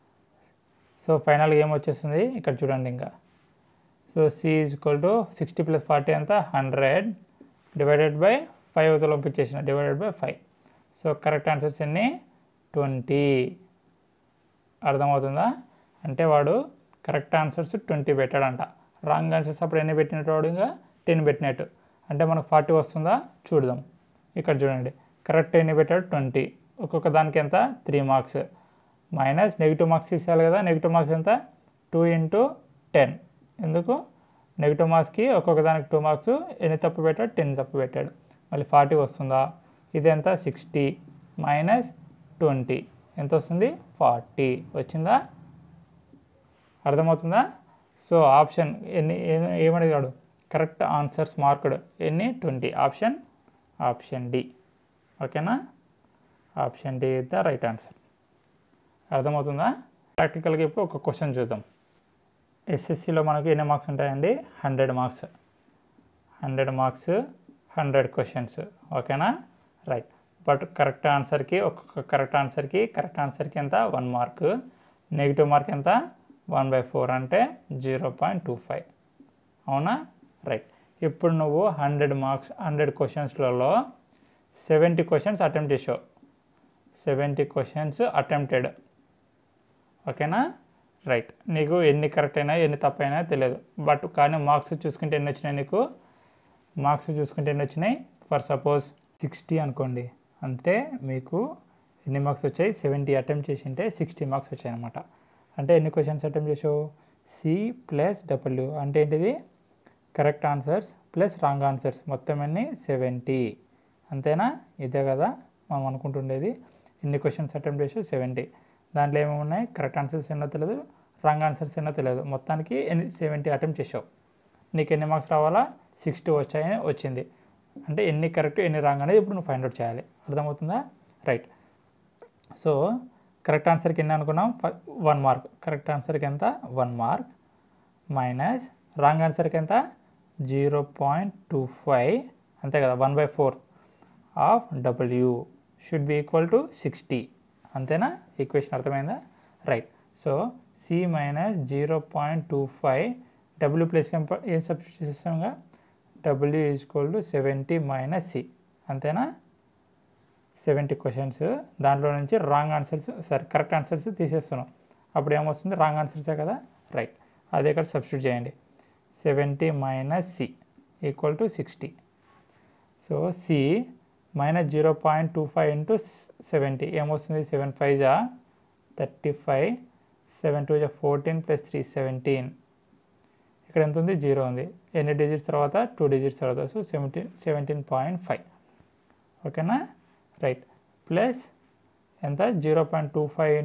so ఫైనల్గా ఏమొచ్చేస్తుంది ఇక్కడ చూడండి ఇంకా so C is equal to sixty plus forty ఎంత హండ్రెడ్ డివైడెడ్ బై ఫైవ్ పంపించేసిన divided by five so correct answers ఎన్ని twenty అర్థమవుతుందా అంటే వాడు కరెక్ట్ ఆన్సర్స్ ట్వంటీ పెట్టాడంట రాంగ్ ఆన్సర్స్ అప్పుడు ఎన్ని పెట్టినట్టు వాడు ఇంకా టెన్ పెట్టినట్టు అంటే మనకు ఫార్టీ వస్తుందా చూద్దాం ఇక్కడ చూడండి కరెక్ట్ ఎన్ని పెట్టాడు ట్వంటీ ఒక్కొక్క దానికి ఎంత three marks minus negative marks తీసేయాలి కదా నెగిటివ్ మార్క్స్ ఎంత టూ ఇంటూ టెన్ ఎందుకు నెగిటివ్ మార్క్స్కి ఒక్కొక్క దానికి టూ మార్క్స్ ఎన్ని తప్పు పెట్టాడు టెన్ తప్పు పెట్టాడు మళ్ళీ ఫార్టీ వస్తుందా ఇది ఎంత సిక్స్టీ మైనస్ ట్వంటీ ఎంత వస్తుంది ఫార్టీ వచ్చిందా అర్థమవుతుందా సో ఆప్షన్ ఎన్ని ఏ- ఏమడిగాడు కరెక్ట్ ఆన్సర్స్ మార్క్డ్ ఎన్ని ట్వంటీ ఆప్షన్ ఆప్షన్ డి ఓకేనా option D is the right answer అర్థమవుతుందా ప్రాక్టికల్గా ఇప్పుడు ఒక క్వశ్చన్ చూద్దాం ఎస్ఎస్సిలో మనకు ఎన్ని మార్క్స్ ఉంటాయండి hundred marks hundred marks hundred questions ఓకేనా రైట్ బట్ కరెక్ట్ ఆన్సర్కి ఒక్కొక్క కరెక్ట్ ఆన్సర్కి కరెక్ట్ ఆన్సర్కి ఎంత వన్ మార్క్ నెగిటివ్ మార్క్ ఎంత వన్ బై ఫోర్ అంటే జీరో పాయింట్ టూ ఫైవ్ అవునా రైట్ ఇప్పుడు నువ్వు హండ్రెడ్ మార్క్స్ హండ్రెడ్ క్వశ్చన్స్లలో సెవెంటీ క్వశ్చన్స్ అటెంప్ట్ చేసావు సెవెంటీ క్వశ్చన్స్ అటెంప్టెడ్ ఓకేనా రైట్ నీకు ఎన్ని కరెక్ట్ అయినా ఎన్ని తప్పైనా తెలియదు బట్ కానీ మార్క్స్ చూసుకుంటే ఎన్ని వచ్చినాయి నీకు మార్క్స్ చూసుకుంటే ఎన్ని వచ్చినాయి ఫర్ సపోజ్ సిక్స్టీ అనుకోండి అంటే మీకు ఎన్ని మార్క్స్ వచ్చాయి సెవెంటీ అటెంప్ట్ చేసి ఉంటే సిక్స్టీ మార్క్స్ వచ్చాయి అనమాట అంటే ఎన్ని క్వశ్చన్స్ అటెంప్ట్ చేసావు సి ప్లస్ డబ్ల్యూ అంటే ఏంటిది correct answers plus wrong answers మొత్తం ఎన్ని సెవెంటీ అంతేనా ఇదే కదా మనం అనుకుంటుండేది ఎన్ని క్వశ్చన్స్ అటెంప్ట్ చేసావు సెవెంటీ దాంట్లో ఏమేమి ఉన్నాయి కరెక్ట్ ఆన్సర్స్ ఎన్నో తెలియదు రాంగ్ ఆన్సర్స్ ఎన్నో తెలియదు మొత్తానికి ఎన్ని సెవెంటీ అటెంప్ట్ చేసావు నీకు ఎన్ని మార్క్స్ రావాలా సిక్స్టీ వచ్చాయని వచ్చింది అంటే ఎన్ని కరెక్ట్ ఎన్ని రాంగ్ అనేది ఇప్పుడు నువ్వు ఫైండ్ అవుట్ చేయాలి అర్థమవుతుందా రైట్ సో కరెక్ట్ ఆన్సర్కి ఎన్ని అనుకున్నాం వన్ మార్క్ కరెక్ట్ ఆన్సర్కి ఎంత వన్ మార్క్ మైనస్ రాంగ్ ఆన్సర్కి ఎంత జీరో పాయింట్ టూ ఫైవ్ అంతే కదా one by four of W should be equal to sixty అంతేనా ఈక్వేషన్ అర్థమైందా right so C minus zero point two five W plus ఏం ప- ఏం సబ్స్టిట్యూట్ చేస్తాంగా W is equal to seventy minus C అంతేనా seventy questions దాంట్లో నుంచి wrong answers సరే కరెక్ట్ ఆన్సర్స్ తీసేస్తున్నాం అప్పుడు ఏమొస్తుంది రాంగ్ ఆన్సర్సే కదా రైట్ అదే ఇక్కడ సబ్స్టిట్యూట్ చేయండి seventy minus C equal to sixty so C minus zero point two five into seventy ఏమొస్తుంది సెవెన్ ఫైవ్ జా థర్టీ ఫైవ్ సెవెన్ టూ జా ఫోర్టీన్ ప్లస్ త్రీ సెవెంటీన్ ఇక్కడ ఎంత ఉంది జీరో ఉంది ఎన్ని డిజిట్స్ తర్వాత టూ డిజిట్స్ తర్వాత so seventeen seventeen point five ఓకేనా రైట్ ప్లస్ ఎంత zero point two five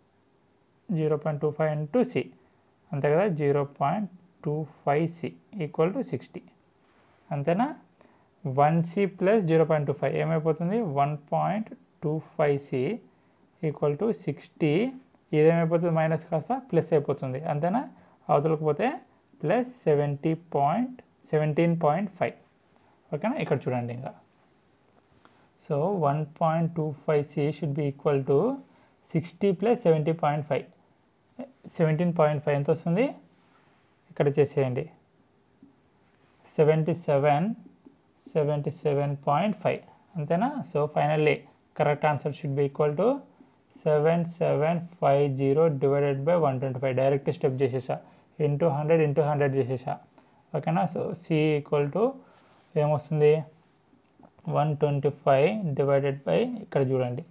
zero point two five into C అంతే కదా zero point two five C equal to sixty అంతేనా one C plus zero point two five ఏమైపోతుంది one point two five C equal to sixty ఇదేమైపోతుంది minus కాస్త plus అయిపోతుంది అంతేనా అవతలకు పోతే plus seventy point seventeen point five ఓకేనా ఇక్కడ చూడండి ఇంకా so one point two five C should be equal to sixty plus seventy point five seventeen point five ఎంత వస్తుంది ఇక్కడ చేసేయండి seventy seven seventy seven point five అంతేనా so finally correct answer should be equal to seven seven five zero divided by one twenty five direct step చేసేసా into hundred into hundred చేసేసా ఓకేనా so C equal to ఏమొస్తుంది one twenty five divided by ఇక్కడ చూడండి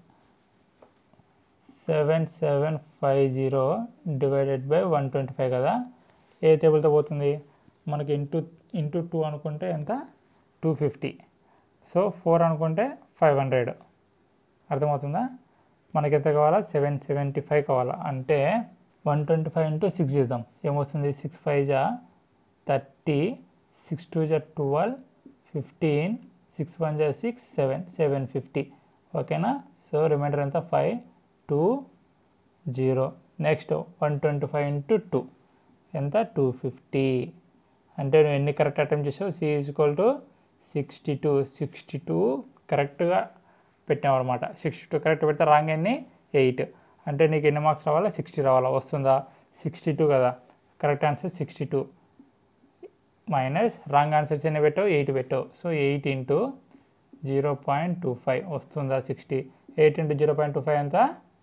seven seven five zero divided by one twenty five కదా ఏ టేబుల్తో పోతుంది మనకి ఇంటూ ఇంటూ టూ అనుకుంటే ఎంత టూ ఫిఫ్టీ సో ఫోర్ అనుకుంటే ఫైవ్ హండ్రెడ్ అర్థమవుతుందా మనకి ఎంత కావాలా సెవెన్ సెవెంటీ ఫైవ్ కావాలా అంటే one twenty five into six చేద్దాం ఏమొస్తుంది సిక్స్ ఫైవ్ జా థర్టీ సిక్స్ టూ జా ట్వెల్వ్ ఫిఫ్టీన్ సిక్స్ వన్ జా సిక్స్ సెవెన్ సెవెన్ ఫిఫ్టీ ఓకేనా సో రిమైండర్ ఎంత five two zero next one twenty five into two ఎంత టూ ఫిఫ్టీ అంటే నువ్వు ఎన్ని కరెక్ట్ అటెంప్ట్ చేసావు C is equal to sixty two sixty two కరెక్ట్గా పెట్టావు అనమాట సిక్స్టీ టూ కరెక్ట్ పెడితే రాంగ్ ఎన్ని ఎయిట్ అంటే నీకు ఎన్ని మార్క్స్ రావాలా సిక్స్టీ రావాలా వస్తుందా సిక్స్టీ టూ కదా correct answer sixty two minus wrong answers ఎన్ని పెట్టావు ఎయిట్ పెట్టావు so eight into zero point two five వస్తుందా sixty eight into zero point two five ఎంత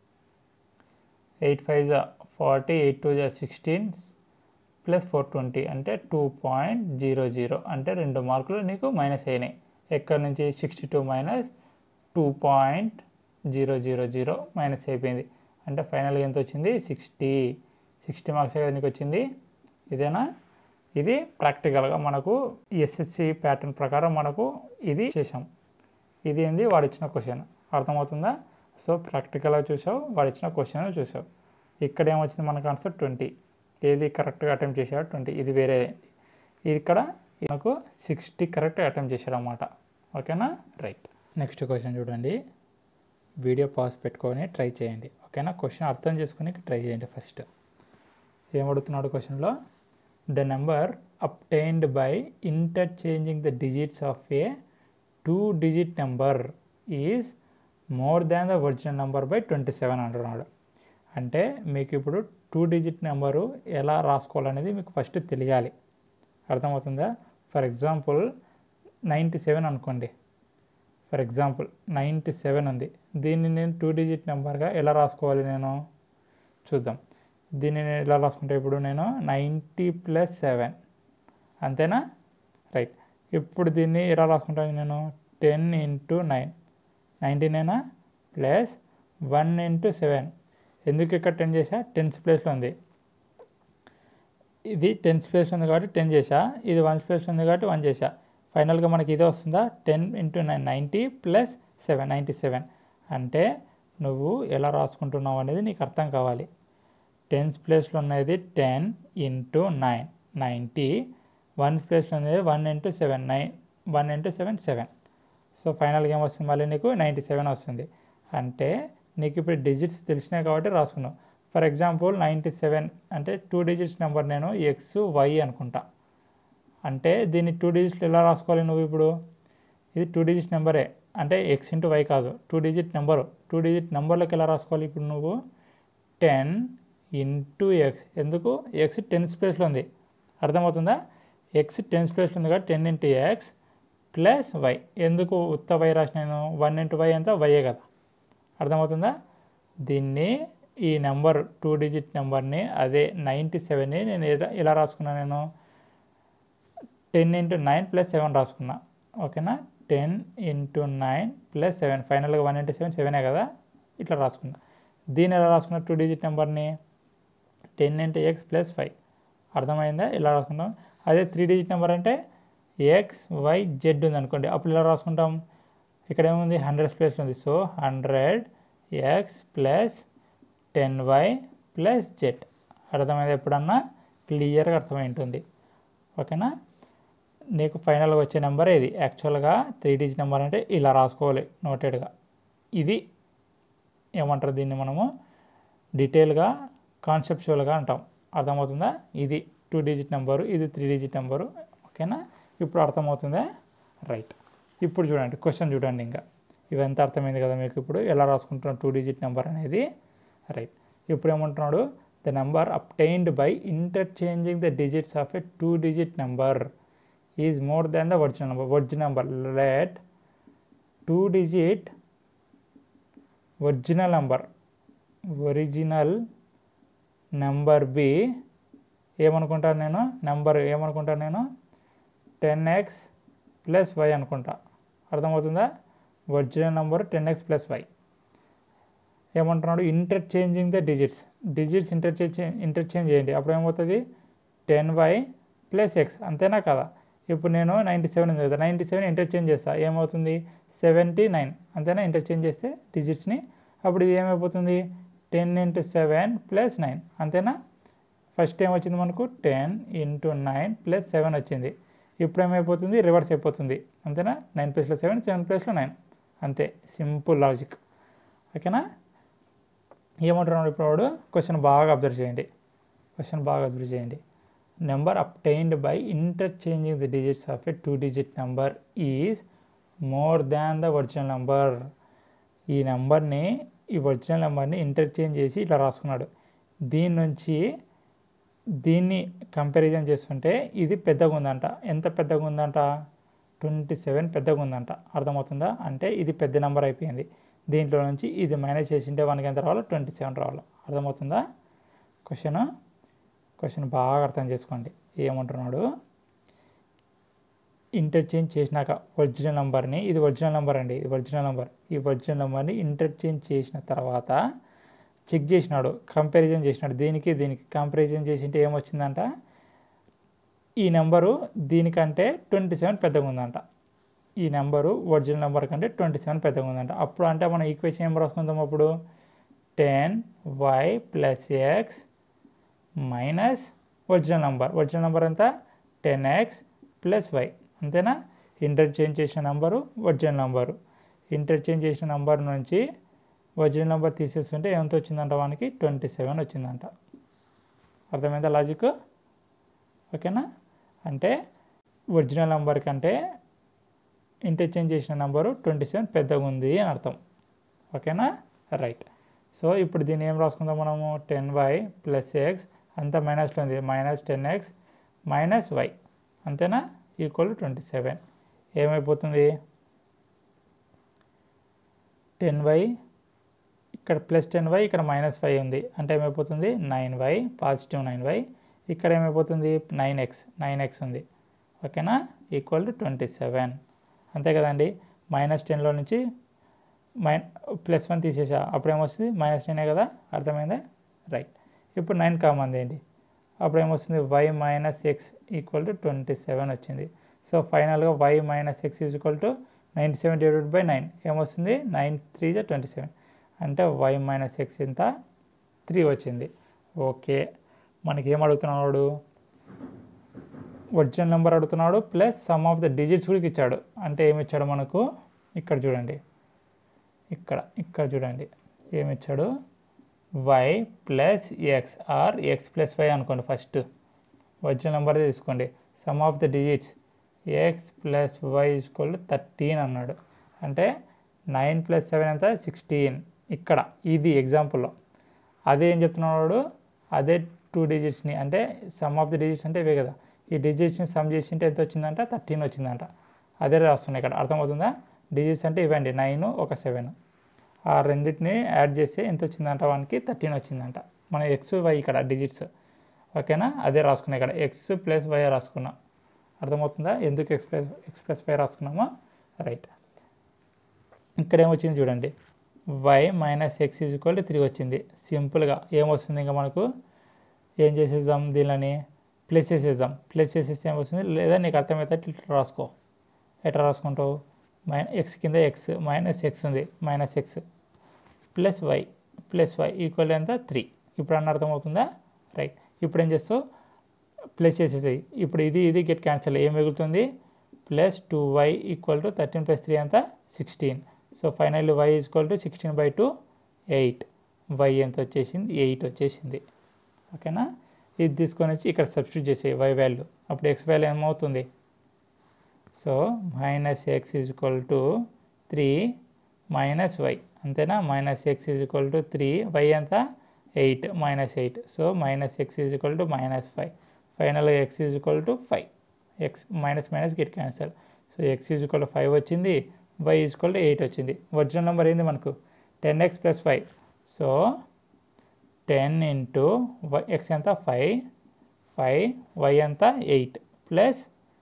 ఎయిట్ ఫైవ్ జా ఫార్టీ ఎయిట్ టూ జా సిక్స్టీన్ ప్లస్ ఫోర్ ట్వంటీ అంటే two point zero zero అంటే రెండు మార్కులు నీకు మైనస్ అయినాయి ఎక్కడి నుంచి sixty two minus two point zero zero zero minus అయిపోయింది అంటే ఫైనల్గా ఎంత వచ్చింది సిక్స్టీ సిక్స్టీ మార్క్స్ కదా నీకు వచ్చింది ఇదేనా ఇది ప్రాక్టికల్గా మనకు ఎస్ఎస్సి ప్యాటర్న్ ప్రకారం మనకు ఇది చేసాం ఇది ఏంది వాడు ఇచ్చిన క్వశ్చన్ అర్థమవుతుందా సో ప్రాక్టికల్గా చూసావు వాడు ఇచ్చిన క్వశ్చన్ చూసావు ఇక్కడ ఏమొచ్చింది మనకు ఆన్సర్ ట్వంటీ ఏది కరెక్ట్గా అటెంప్ట్ చేశాడు ట్వంటీ ఇది వేరే ఇక్కడ మనకు సిక్స్టీ కరెక్ట్ అటెంప్ట్ చేశాడు అనమాట ఓకేనా రైట్ నెక్స్ట్ క్వశ్చన్ చూడండి వీడియో పాస్ పెట్టుకొని ట్రై చేయండి ఓకేనా క్వశ్చన్ అర్థం చేసుకుని ట్రై చేయండి ఫస్ట్ ఏం అడుగుతున్నాడు క్వశ్చన్లో the number obtained by interchanging the digits of a two digit number is more than the original number by twenty seven అంటున్నాడు అంటే మీకు ఇప్పుడు టూ డిజిట్ నెంబరు ఎలా రాసుకోవాలనేది మీకు ఫస్ట్ తెలియాలి అర్థమవుతుందా ఫర్ ఎగ్జాంపుల్ నైంటీ సెవెన్ అనుకోండి ఫర్ ఎగ్జాంపుల్ నైంటీ సెవెన్ ఉంది దీన్ని నేను టూ డిజిట్ నెంబర్గా ఎలా రాసుకోవాలి నేను చూద్దాం దీన్ని నేను ఎలా రాసుకుంటే ఇప్పుడు నేను నైంటీ ప్లస్ సెవెన్ అంతేనా రైట్ ఇప్పుడు దీన్ని ఎలా రాసుకుంటాను నేను టెన్ ఇంటూ నైన్ నైంటీ నైనా ప్లస్ వన్ ఇంటూ సెవెన్ ఎందుకు ఇక్కడ టెన్ చేసా టెన్స్ ప్లేస్లో ఉంది ఇది టెన్స్ ప్లేస్ ఉంది కాబట్టి టెన్ చేసా ఇది వన్స్ ప్లేస్ ఉంది కాబట్టి వన్ చేసా ఫైనల్గా మనకి ఇదే వస్తుందా ten into nine ninety plus seven ninety seven అంటే నువ్వు ఎలా రాసుకుంటున్నావు అనేది నీకు అర్థం కావాలి టెన్స్ ప్లేస్లో ఉన్నది ten into nine ninety ones ప్లేస్లో ఉన్నది one into seven nine one into seven seven so ఫైనల్గా ఏమొస్తుంది మళ్ళీ నీకు నైంటీ సెవెన్ వస్తుంది అంటే నీకు ఇప్పుడు డిజిట్స్ తెలిసినాయి కాబట్టి రాసుకున్నావు ఫర్ ఎగ్జాంపుల్ నైంటీ సెవెన్ అంటే టూ డిజిట్స్ నెంబర్ నేను ఎక్స్ వై అనుకుంటా అంటే దీన్ని టూ డిజిట్లు ఎలా రాసుకోవాలి నువ్వు ఇప్పుడు ఇది టూ డిజిట్ నెంబరే అంటే ఎక్స్ ఇంటూ వై కాదు two digit number two digit నెంబర్లోకి ఎలా రాసుకోవాలి ఇప్పుడు నువ్వు టెన్ ఇంటూ ఎక్స్ ఎందుకు ఎక్స్ టెన్స్ ప్లేస్లో ఉంది అర్థమవుతుందా ఎక్స్ టెన్స్ ప్లేస్లో ఉంది కాబట్టి ten into X plus Y ఎందుకు ఉత్త వై రాసిన నేను వన్ ఇంటూ వై అంతా వైయే కదా అర్థమవుతుందా దీన్ని ఈ నెంబర్ టూ డిజిట్ నెంబర్ని అదే నైంటీ సెవెన్ని నేను ఎలా ఎలా రాసుకున్నాను నేను ten into nine plus seven రాసుకున్నా ఓకేనా ten into nine plus seven ఫైనల్గా వన్ ఇంటూ సెవెన్ సెవెనే కదా ఇట్లా రాసుకున్నా దీన్ని ఎలా రాసుకున్నా టూ డిజిట్ నెంబర్ని ten into X plus five అర్థమైందా ఇలా రాసుకుంటాం అదే త్రీ డిజిట్ నెంబర్ అంటే ఎక్స్ వై జెడ్ ఉంది అనుకోండి అప్పుడు ఇలా రాసుకుంటాం ఇక్కడ ఏముంది హండ్రెడ్ ప్లేస్లో ఉంది so hundred X plus ten Y plus Z అర్థమైంది ఎప్పుడన్నా క్లియర్గా అర్థమై ఉంటుంది ఓకేనా నీకు ఫైనల్గా వచ్చే నెంబర్ ఇది యాక్చువల్గా త్రీ డిజిట్ నెంబర్ అంటే ఇలా రాసుకోవాలి నోటెడ్గా ఇది ఏమంటారు దీన్ని మనము డీటెయిల్గా కాన్సెప్చువల్గా అంటాం అర్థమవుతుందా ఇది టూ డిజిట్ నెంబరు ఇది త్రీ డిజిట్ నెంబరు ఓకేనా ఇప్పుడు అర్థమవుతుందా రైట్ ఇప్పుడు చూడండి క్వశ్చన్ చూడండి ఇంకా ఇవంతా అర్థమైంది కదా మీకు ఇప్పుడు ఎలా రాసుకుంటున్నాం టూ డిజిట్ నెంబర్ అనేది రైట్ ఇప్పుడు ఏమంటున్నాడు the number obtained by interchanging the digits of a two digit number is more than the original number original number let two digit original number original number be ఏమనుకుంటాను నేను number ఏమనుకుంటాను నేను ten X plus Y అనుకుంటా అర్థమవుతుందా original number ten X plus Y ఏమంటున్నాడు interchanging the digits digits interchange interchange చేయండి అప్పుడు ఏమవుతుంది ten Y plus X అంతేనా కదా ఇప్పుడు నేను నైంటీ సెవెన్ ఉంది కదా నైంటీ సెవెన్ ఇంటర్చేంజ్ చేస్తా ఏమవుతుంది సెవెంటీ నైన్ అంతేనా ఇంటర్చేంజ్ చేస్తే డిజిట్స్ని అప్పుడు ఇది ఏమైపోతుంది ten into seven plus nine అంతేనా ఫస్ట్ ఏం వచ్చింది మనకు ten into nine plus seven వచ్చింది ఇప్పుడు ఏమైపోతుంది రివర్స్ అయిపోతుంది అంతేనా నైన్ ప్లస్లో సెవెన్ సెవెన్ ప్లస్లో నైన్ అంతే సింపుల్ లాజిక్ ఓకేనా ఏమంటున్నాడు ఇప్పుడు వాడు క్వశ్చన్ బాగా అబ్జర్వ్ చేయండి క్వశ్చన్ బాగా అబ్జర్వ్ చేయండి number obtained by interchanging the digits of a two digit number is more than the original number ఈ నెంబర్ని ఈ ఒరిజినల్ నెంబర్ని ఇంటర్చేంజ్ చేసి ఇట్లా రాసుకున్నాడు దీని నుంచి దీన్ని కంపారిజన్ చేస్తుంటే ఇది పెద్దగా ఉందంట ఎంత పెద్దగా ఉందంట ట్వంటీ సెవెన్ పెద్దగా ఉందంట అర్థమవుతుందా అంటే ఇది పెద్ద నెంబర్ అయిపోయింది దీంట్లో నుంచి ఇది మైనస్ చేసింటే మనకి ఎంత రావాలో ట్వంటీ సెవెన్ రావాలి అర్థమవుతుందా క్వశ్చన్ క్వశ్చన్ బాగా అర్థం చేసుకోండి ఏమంటున్నాడు ఇంటర్చేంజ్ చేసినాక ఒరిజినల్ నెంబర్ని ఇది ఒరిజినల్ నెంబర్ అండి ఇది ఒరిజినల్ నెంబర్ ఈ ఒరిజినల్ నెంబర్ని ఇంటర్చేంజ్ చేసిన తర్వాత చెక్ చేసినాడు కంపారిజన్ చేసినాడు దీనికి దీనికి కంపారిజన్ చేసింటే ఏమొచ్చిందంట ఈ నెంబరు దీనికంటే ట్వంటీ సెవెన్ పెద్దగా ఉందంట ఈ నెంబరు ఒరిజినల్ నెంబర్ కంటే ట్వంటీ సెవెన్ పెద్దగా ఉందంట అప్పుడు అంటే మనం ఈక్వేషన్ ఏం రాసుకుందాం అప్పుడు ten Y plus X minus original number original number ఎంత టెన్ ఎక్స్ ప్లస్ వై అంతేనా ఇంటర్చేంజ్ చేసిన నెంబరు ఒరిజినల్ నెంబరు ఇంటర్చేంజ్ చేసిన నెంబర్ నుంచి ఒరిజినల్ నెంబర్ తీసేస్తుంటే ఎంత వచ్చిందంట వానికి ట్వంటీ సెవెన్ వచ్చిందంట అర్థమైందా లాజిక్ ఓకేనా అంటే ఒరిజినల్ నెంబర్ కంటే ఇంటర్చేంజ్ చేసిన నెంబరు ట్వంటీ సెవెన్ పెద్దగా ఉంది అని అర్థం ఓకేనా రైట్ సో ఇప్పుడు దీన్ని ఏం రాసుకుందాం మనము టెన్ వై ప్లస్ ఎక్స్ అంతా మైనస్లో ఉంది minus ten X minus Y అంతేనా ఈక్వల్ ట్వంటీ సెవెన్ ఏమైపోతుంది టెన్ వై ఇక్కడ ప్లస్ టెన్ వై ఇక్కడ మైనస్ ఫైవ్ ఉంది అంటే ఏమైపోతుంది nine Y positive nine Y ఇక్కడ ఏమైపోతుంది నైన్ ఎక్స్ నైన్ ఎక్స్ ఉంది ఓకేనా ఈక్వల్ టు ట్వంటీ సెవెన్ అంతే కదండి మైనస్ టెన్లో నుంచి మైన్ ప్లస్ వన్ తీసేసా అప్పుడు ఏమొస్తుంది మైనస్ టెనే కదా అర్థమైందా రైట్ ఇప్పుడు నైన్ కామన్ ఏంటి అప్పుడు ఏమొస్తుంది Y minus X equal to twenty seven వచ్చింది సో ఫైనల్గా Y minus X equal to ninety seven divided by nine ఏమొస్తుంది నైన్ త్రీ జా ట్వంటీ సెవెన్ అంటే వై మైనస్ ఎక్స్ ఎంత త్రీ వచ్చింది ఓకే మనకి ఏం అడుగుతున్నాడు ఒరిజినల్ నెంబర్ అడుగుతున్నాడు plus sum of the digits కూడా ఇచ్చాడు అంటే ఏమి ఇచ్చాడు మనకు ఇక్కడ చూడండి ఇక్కడ ఇక్కడ చూడండి ఏమి ఇచ్చాడు Y plus X or X plus Y అనుకోండి ఫస్ట్ ఒరిజినల్ నెంబర్ తీసుకోండి sum of the digits X plus Y equal thirteen అన్నాడు అంటే నైన్ ప్లస్ సెవెన్ ఎంత సిక్స్టీన్ ఇక్కడ ఇది ఎగ్జాంపుల్లో అదే ఏం చెప్తున్నాడు అదే టూ డిజిట్స్ని అంటే సమ్ ఆఫ్ ది డిజిట్స్ అంటే ఇవే కదా ఈ డిజిట్స్ని సమ్ చేసింటే ఎంత వచ్చిందంట థర్టీన్ వచ్చిందంట అదే రాస్తున్నాయి ఇక్కడ అర్థమవుతుందా డిజిట్స్ అంటే ఇవ్వండి నైన్ ఒక సెవెన్ ఆ రెండింటిని యాడ్ చేస్తే ఎంత వచ్చిందంట వానికి థర్టీన్ వచ్చిందంట మన ఎక్స్ వై ఇక్కడ డిజిట్స్ ఓకేనా అదే రాసుకున్నాం ఇక్కడ ఎక్స్ ప్లస్ వై రాసుకున్నాం అర్థమవుతుందా ఎందుకు X plus X plus Y రాసుకున్నామో రైట్ ఇక్కడ ఏమొచ్చింది చూడండి Y minus X is equal to three వచ్చింది సింపుల్గా ఏమొస్తుంది ఇంకా మనకు ఏం చేసేద్దాం దీనిని ప్లస్ చేసేద్దాం ప్లస్ చేసేస్తే ఏమొస్తుంది లేదా నీకు అర్థమైతే ఇట్లా రాసుకో ఎట్లా రాసుకుంటావు మై ఎక్స్ కింద ఎక్స్ మైనస్ ఎక్స్ ఉంది minus X plus Y plus Y equal ఎంత త్రీ ఇప్పుడు అన్న అర్థమవుతుందా రైట్ ఇప్పుడు ఏం చేస్తావు ప్లస్ చేసేసాయి ఇప్పుడు ఇది ఇది గెట్ క్యాన్సిల్ ఏం మిగులుతుంది plus two Y equal to thirteen plus three అంతా sixteen so final Y equal to sixteen by two eight Y ఎంత వచ్చేసింది ఎయిట్ వచ్చేసింది ఓకేనా ఇది తీసుకొని వచ్చి ఇక్కడ సబ్స్టిట్యూట్ చేసే వై వాల్యూ అప్పుడు ఎక్స్ వాల్యూ ఏమవుతుంది so minus X is equal to three minus Y అంతేనా minus X is equal to three Y ఎంత eight minus eight so minus X is equal to minus five ఫైనల్గా X is equal to five X minus minus get cancel so X is equal to five వచ్చింది Y is equal to eight వచ్చింది original number ఏంది మనకు ten X plus five so ten into Y X ఎంత five five Y ఎంత eight plus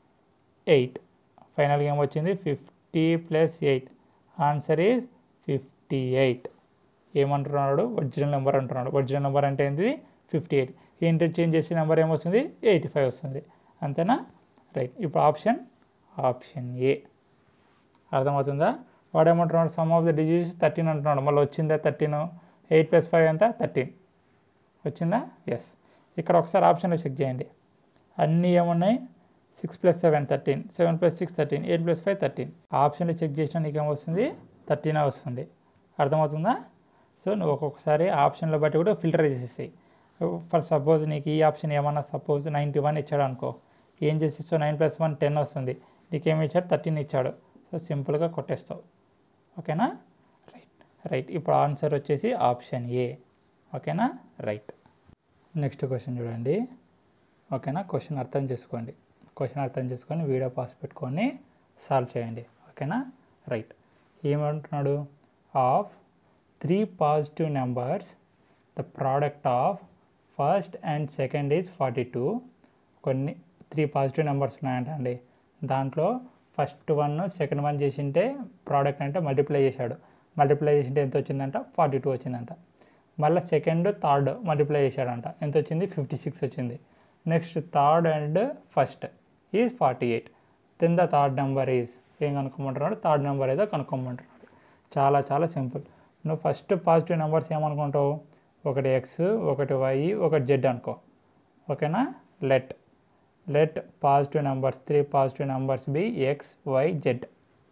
eight ఫైనల్గా ఏమొచ్చింది fifty plus eight answer is fifty eight ఏమంటున్నాడు original number అంటున్నాడు original number అంటే ఏంటిది ఫిఫ్టీ ఎయిట్ ఇంటర్చేంజ్ చేసే నెంబర్ ఏమొస్తుంది ఎయిటీ ఫైవ్ వస్తుంది అంతేనా రైట్ ఇప్పుడు ఆప్షన్ ఆప్షన్ ఏ అర్థమవుతుందా వాడు ఏమంటున్నాడు sum of the digits thirteen అంటున్నాడు మళ్ళీ వచ్చిందా థర్టీన్ ఎయిట్ ప్లస్ ఫైవ్ ఎంత థర్టీన్ వచ్చిందా ఎస్ ఇక్కడ ఒకసారి ఆప్షన్లో చెక్ చేయండి అన్నీ ఏమున్నాయి six plus seven thirteen seven plus six thirteen eight plus five thirteen ఆప్షన్లో చెక్ చేసినా నీకు ఏమొస్తుంది థర్టీనే వస్తుంది అర్థమవుతుందా సో నువ్వు ఒక్కొక్కసారి ఆప్షన్లో బట్టి కూడా ఫిల్టర్ చేసేసాయి ఫర్ సపోజ్ నీకు ఈ ఆప్షన్ ఏమన్నా సపోజ్ నైంటీ వన్ ఇచ్చాడు అనుకో ఏం చేసేస్తావు నైన్ ప్లస్ వన్ టెన్ వస్తుంది నీకేమి ఇచ్చాడు థర్టీన్ ఇచ్చాడు సో సింపుల్గా కొట్టేస్తావు ఓకేనా రైట్ రైట్ ఇప్పుడు ఆన్సర్ వచ్చేసి ఆప్షన్ ఏ ఓకేనా రైట్ నెక్స్ట్ క్వశ్చన్ చూడండి ఓకేనా క్వశ్చన్ అర్థం చేసుకోండి క్వశ్చన్ అర్థం చేసుకొని వీడియో పాస్ పెట్టుకొని సాల్వ్ చేయండి ఓకేనా రైట్ ఏమంటున్నాడు of three positive numbers the product of first and second is forty two కొన్ని త్రీ పాజిటివ్ నెంబర్స్ ఉన్నాయంట అండి దాంట్లో ఫస్ట్ వన్ సెకండ్ వన్ చేసింటే ప్రోడక్ట్ అంటే మల్టిప్లై చేశాడు మల్టిప్లై చేసింటే ఎంత వచ్చిందంట ఫార్టీ టూ వచ్చిందంట మళ్ళీ సెకండ్ థర్డ్ మల్టిప్లై చేశాడంట ఎంత వచ్చింది ఫిఫ్టీ సిక్స్ వచ్చింది next third and first is forty eight then the third number is ఏం కనుక్కోమంటున్నాడు థర్డ్ నెంబర్ ఏదో కనుక్కోమంటున్నాడు చాలా చాలా సింపుల్ నువ్వు ఫస్ట్ పాజిటివ్ నెంబర్స్ ఏమనుకుంటావు ఒకటి ఎక్స్ ఒకటి వై ఒకటి జెడ్ అనుకో ఓకేనా let let positive numbers three positive numbers be x why z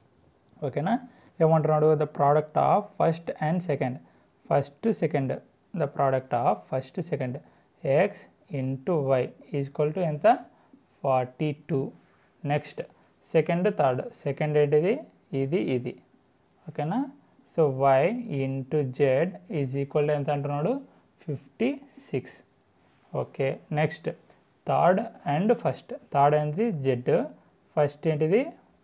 ఓకేనా ఏమంటున్నాడు the product of first and second first second the product of first second x into y equal to ఎంత forty two next second third second ఏంటిది ఇది ఇది ఓకేనా so y into z is equal to ఎంత అంటున్నాడు fifty six okay next third and first third ఏంటిది Z first ఏంటిది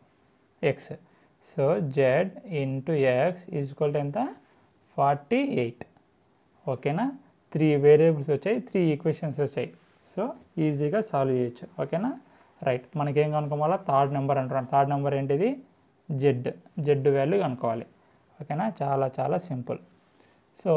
x so Z into x is equal to ఎంత forty eight ఓకేనా త్రీ వేరియబుల్స్ వచ్చాయి త్రీ ఈక్వేషన్స్ వచ్చాయి so ఈజీగా solve చేయొచ్చు ఓకేనా రైట్ మనకేం కనుక్కోవాలా థర్డ్ నెంబర్ అంటున్నాం థర్డ్ నెంబర్ ఏంటిది జెడ్ జెడ్ వాల్యూ కనుక్కోవాలి ఓకేనా చాలా చాలా simple so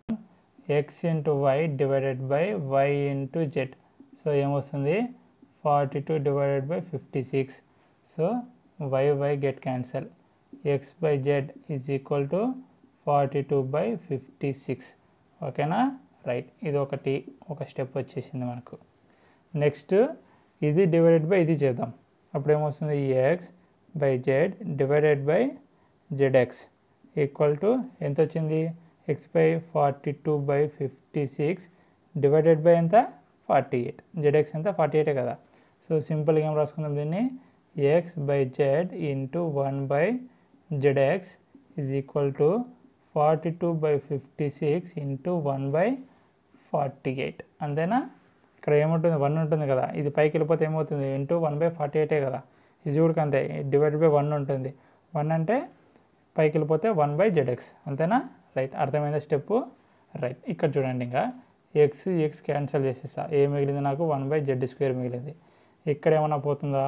x into y divided by y into z so ఏమొస్తుంది forty two divided by fifty six so y y get cancel x by z is equal to forty two by fifty six ఓకేనా right ఇది ఒకటి ఒక step వచ్చేసింది మనకు next ఇది divided by ఇది చేద్దాం అప్పుడు ఏమొస్తుంది x by z divided by z x equal to ఎంత వచ్చింది x by forty two by fifty six divided by ఎంత ఫార్టీ ఎయిట్ జెడ్ఎక్స్ ఎంత ఫార్టీ ఎయిటే కదా సో సింపుల్గా ఏం రాసుకుందాం దీన్ని x by z into one by z x is equal to forty two by fifty six into one by forty eight అంతేనా ఇక్కడ ఏముంటుంది వన్ ఉంటుంది కదా ఇది పైకి వెళ్ళిపోతే ఏమవుతుంది ఇంటూ వన్ బై ఫార్టీ ఎయిటే కదా ఇది కూడా అంతే డివైడ్ బై వన్ ఉంటుంది వన్ అంటే పైకి వెళ్ళిపోతే వన్ బై జెడ్ఎక్స్ అంతేనా రైట్ అర్థమైన స్టెప్ రైట్ ఇక్కడ చూడండి ఇంకా ఎక్స్ ఎక్స్ క్యాన్సిల్ చేసేసా ఏ మిగిలింది నాకు వన్ బై జెడ్ స్క్వేర్ మిగిలింది ఇక్కడ ఏమన్నా పోతుందా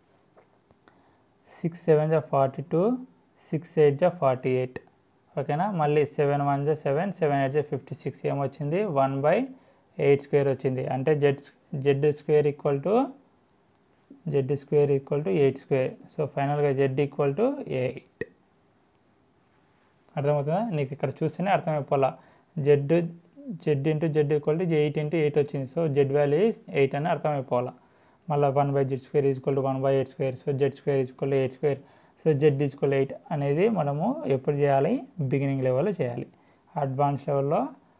సిక్స్ సెవెన్ జా ఫార్టీ టూ సిక్స్ ఎయిట్ జా ఫార్టీ ఎయిట్ ఓకేనా మళ్ళీ సెవెన్ వన్ జా సెవెన్ సెవెన్ ఎయిట్ జా ఫిఫ్టీ సిక్స్ ఏమొచ్చింది వన్ బై ఎయిట్ స్క్వేర్ వచ్చింది అంటే Z Z square equal to Z square equal to eight square so ఫైనల్గా జెడ్ ఈక్వల్ టు ఎయిట్ అర్థమవుతుందా నీకు ఇక్కడ చూస్తేనే అర్థమైపోలా Z Z into Z equal to eight into eight వచ్చింది so Z value is eight అని అర్థమైపోవాలా మళ్ళీ one by Z square equal to one by eight square so Z square equal to eight square so Z equal eight అనేది మనము ఎప్పుడు చేయాలి beginning లెవెల్లో చేయాలి advance లెవెల్లో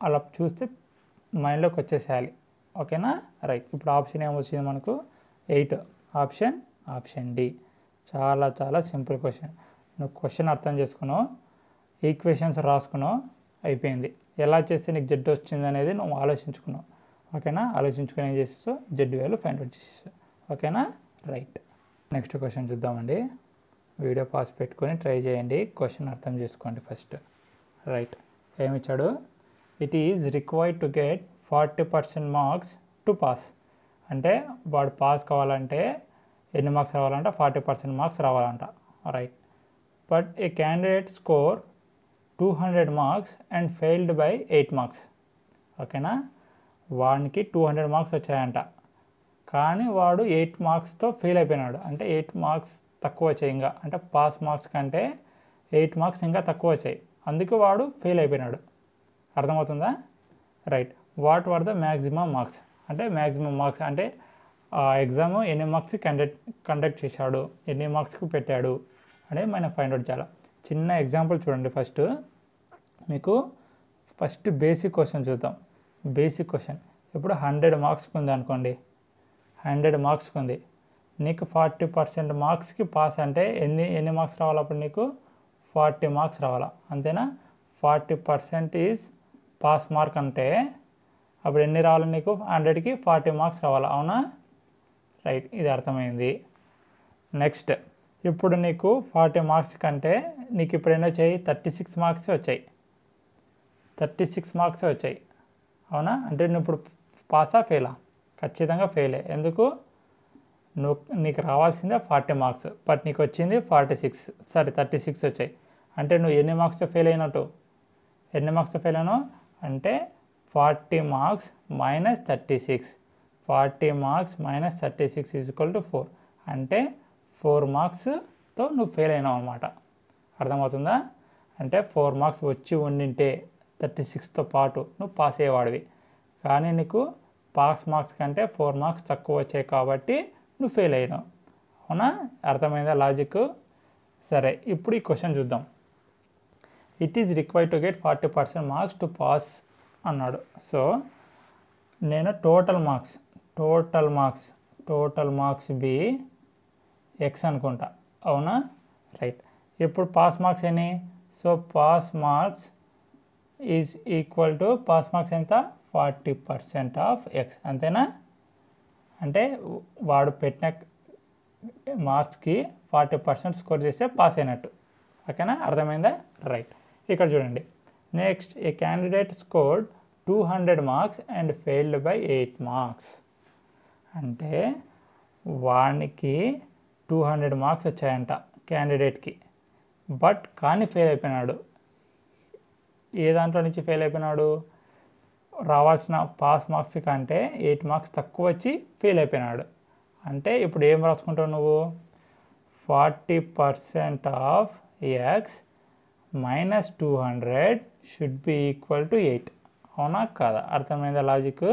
అలా చూస్తే మైండ్లోకి వచ్చేసేయాలి ఓకేనా రైట్ ఇప్పుడు ఆప్షన్ ఏమొచ్చింది మనకు ఎయిట్ ఆప్షన్ ఆప్షన్ డి చాలా చాలా సింపుల్ క్వశ్చన్ నువ్వు క్వశ్చన్ అర్థం చేసుకున్నావు ఈక్వేషన్స్ రాసుకున్నావు అయిపోయింది ఎలా చేస్తే నీకు జడ్డు వచ్చింది అనేది నువ్వు ఆలోచించుకున్నావు ఓకేనా ఆలోచించుకొని ఏం చేసేసావు జడ్డు వేలు ఫైండ్ అవుట్ చేసేసావు ఓకేనా రైట్ నెక్స్ట్ క్వశ్చన్ చూద్దామండి వీడియో పాస్ పెట్టుకొని ట్రై చేయండి క్వశ్చన్ అర్థం చేసుకోండి ఫస్ట్ రైట్ ఏమిచ్చాడు it is required to get forty percent marks to pass అంటే వాడు పాస్ కావాలంటే ఎన్ని మార్క్స్ రావాలంట ఫార్టీ పర్సెంట్ మార్క్స్ రావాలంట right but a candidate score two hundred marks and failed by eight marks ఓకేనా వానికి టూ హండ్రెడ్ మార్క్స్ వచ్చాయంట కానీ వాడు ఎయిట్ మార్క్స్తో ఫెయిల్ అయిపోయినాడు అంటే ఎయిట్ మార్క్స్ తక్కువ వచ్చాయి ఇంకా అంటే పాస్ మార్క్స్ కంటే ఎయిట్ మార్క్స్ ఇంకా తక్కువ వచ్చాయి అందుకే వాడు ఫెయిల్ అయిపోయినాడు అర్థమవుతుందా right what were the maximum marks అంటే మ్యాక్సిమం మార్క్స్ అంటే ఆ ఎగ్జామ్ ఎన్ని మార్క్స్ కండక్ట్ కండక్ట్ చేశాడు ఎన్ని మార్క్స్కి పెట్టాడు అనేది మనం ఫైండ్ అవుట్ చేయాలి చిన్న ఎగ్జాంపుల్ చూడండి ఫస్ట్ మీకు ఫస్ట్ బేసిక్ క్వశ్చన్ చూద్దాం బేసిక్ క్వశ్చన్ ఇప్పుడు హండ్రెడ్ మార్క్స్కి ఉంది అనుకోండి హండ్రెడ్ మార్క్స్కి ఉంది నీకు ఫార్టీ పర్సెంట్ మార్క్స్కి పాస్ అంటే ఎన్ని ఎన్ని మార్క్స్ రావాలి అప్పుడు నీకు ఫార్టీ మార్క్స్ రావాలా అంతేనా forty percent is pass mark అంటే అప్పుడు ఎన్ని రావాలి నీకు హండ్రెడ్కి ఫార్టీ మార్క్స్ రావాలా అవునా రైట్ ఇది అర్థమైంది నెక్స్ట్ ఇప్పుడు నీకు ఫార్టీ మార్క్స్ కంటే నీకు ఇప్పుడు ఎన్ని వచ్చాయి థర్టీ సిక్స్ మార్క్స్ వచ్చాయి థర్టీ సిక్స్ మార్క్స్ వచ్చాయి అవునా అంటే నువ్వు ఇప్పుడు పాసా ఫెయిలా ఖచ్చితంగా ఫెయిలే ఎందుకు నువ్వు నీకు రావాల్సిందే ఫార్టీ మార్క్స్ బట్ నీకు వచ్చింది forty six sorry thirty six వచ్చాయి అంటే నువ్వు ఎన్ని మార్క్స్ ఫెయిల్ అయినట్టు ఎన్ని మార్క్స్ ఫెయిల్ అయినావు అంటే forty marks minus thirty six forty marks minus thirty six is equal to four అంటే ఫోర్ మార్క్స్తో నువ్వు ఫెయిల్ అయినావు అనమాట అర్థమవుతుందా అంటే ఫోర్ మార్క్స్ వచ్చి ఉండింటే థర్టీ సిక్స్తో పాటు నువ్వు పాస్ అయ్యేవాడివి కానీ నీకు పాస్ మార్క్స్ కంటే ఫోర్ మార్క్స్ తక్కువ వచ్చాయి కాబట్టి నువ్వు ఫెయిల్ అయినావు అవునా అర్థమైందా లాజిక్ సరే ఇప్పుడు ఈ క్వశ్చన్ చూద్దాం it is required to get forty percent marks to pass అన్నాడు సో నేను total marks total marks total marks be x అనుకుంటా అవునా రైట్ ఇప్పుడు పాస్ మార్క్స్ ఎన్ని so pass marks is equal to pass marks ఎంత forty percent of X అంతేనా అంటే వాడు పెట్టిన మార్క్స్కి ఫార్టీ పర్సెంట్ స్కోర్ చేస్తే పాస్ అయినట్టు ఓకేనా అర్థమైందా రైట్ ఇక్కడ చూడండి next a candidate scored two hundred marks and failed by eight marks అంటే వానికి టూ హండ్రెడ్ మార్క్స్ వచ్చాయంట క్యాండిడేట్కి బట్ కానీ ఫెయిల్ అయిపోయినాడు ఏ దాంట్లో నుంచి ఫెయిల్ అయిపోయినాడు రావాల్సిన పాస్ మార్క్స్ కంటే ఎయిట్ మార్క్స్ తక్కువ వచ్చి ఫెయిల్ అయిపోయినాడు అంటే ఇప్పుడు ఏం రాసుకుంటావు నువ్వు forty percent of x minus two hundred should be equal to eight అవునా కాదా అర్థమైందా లాజిక్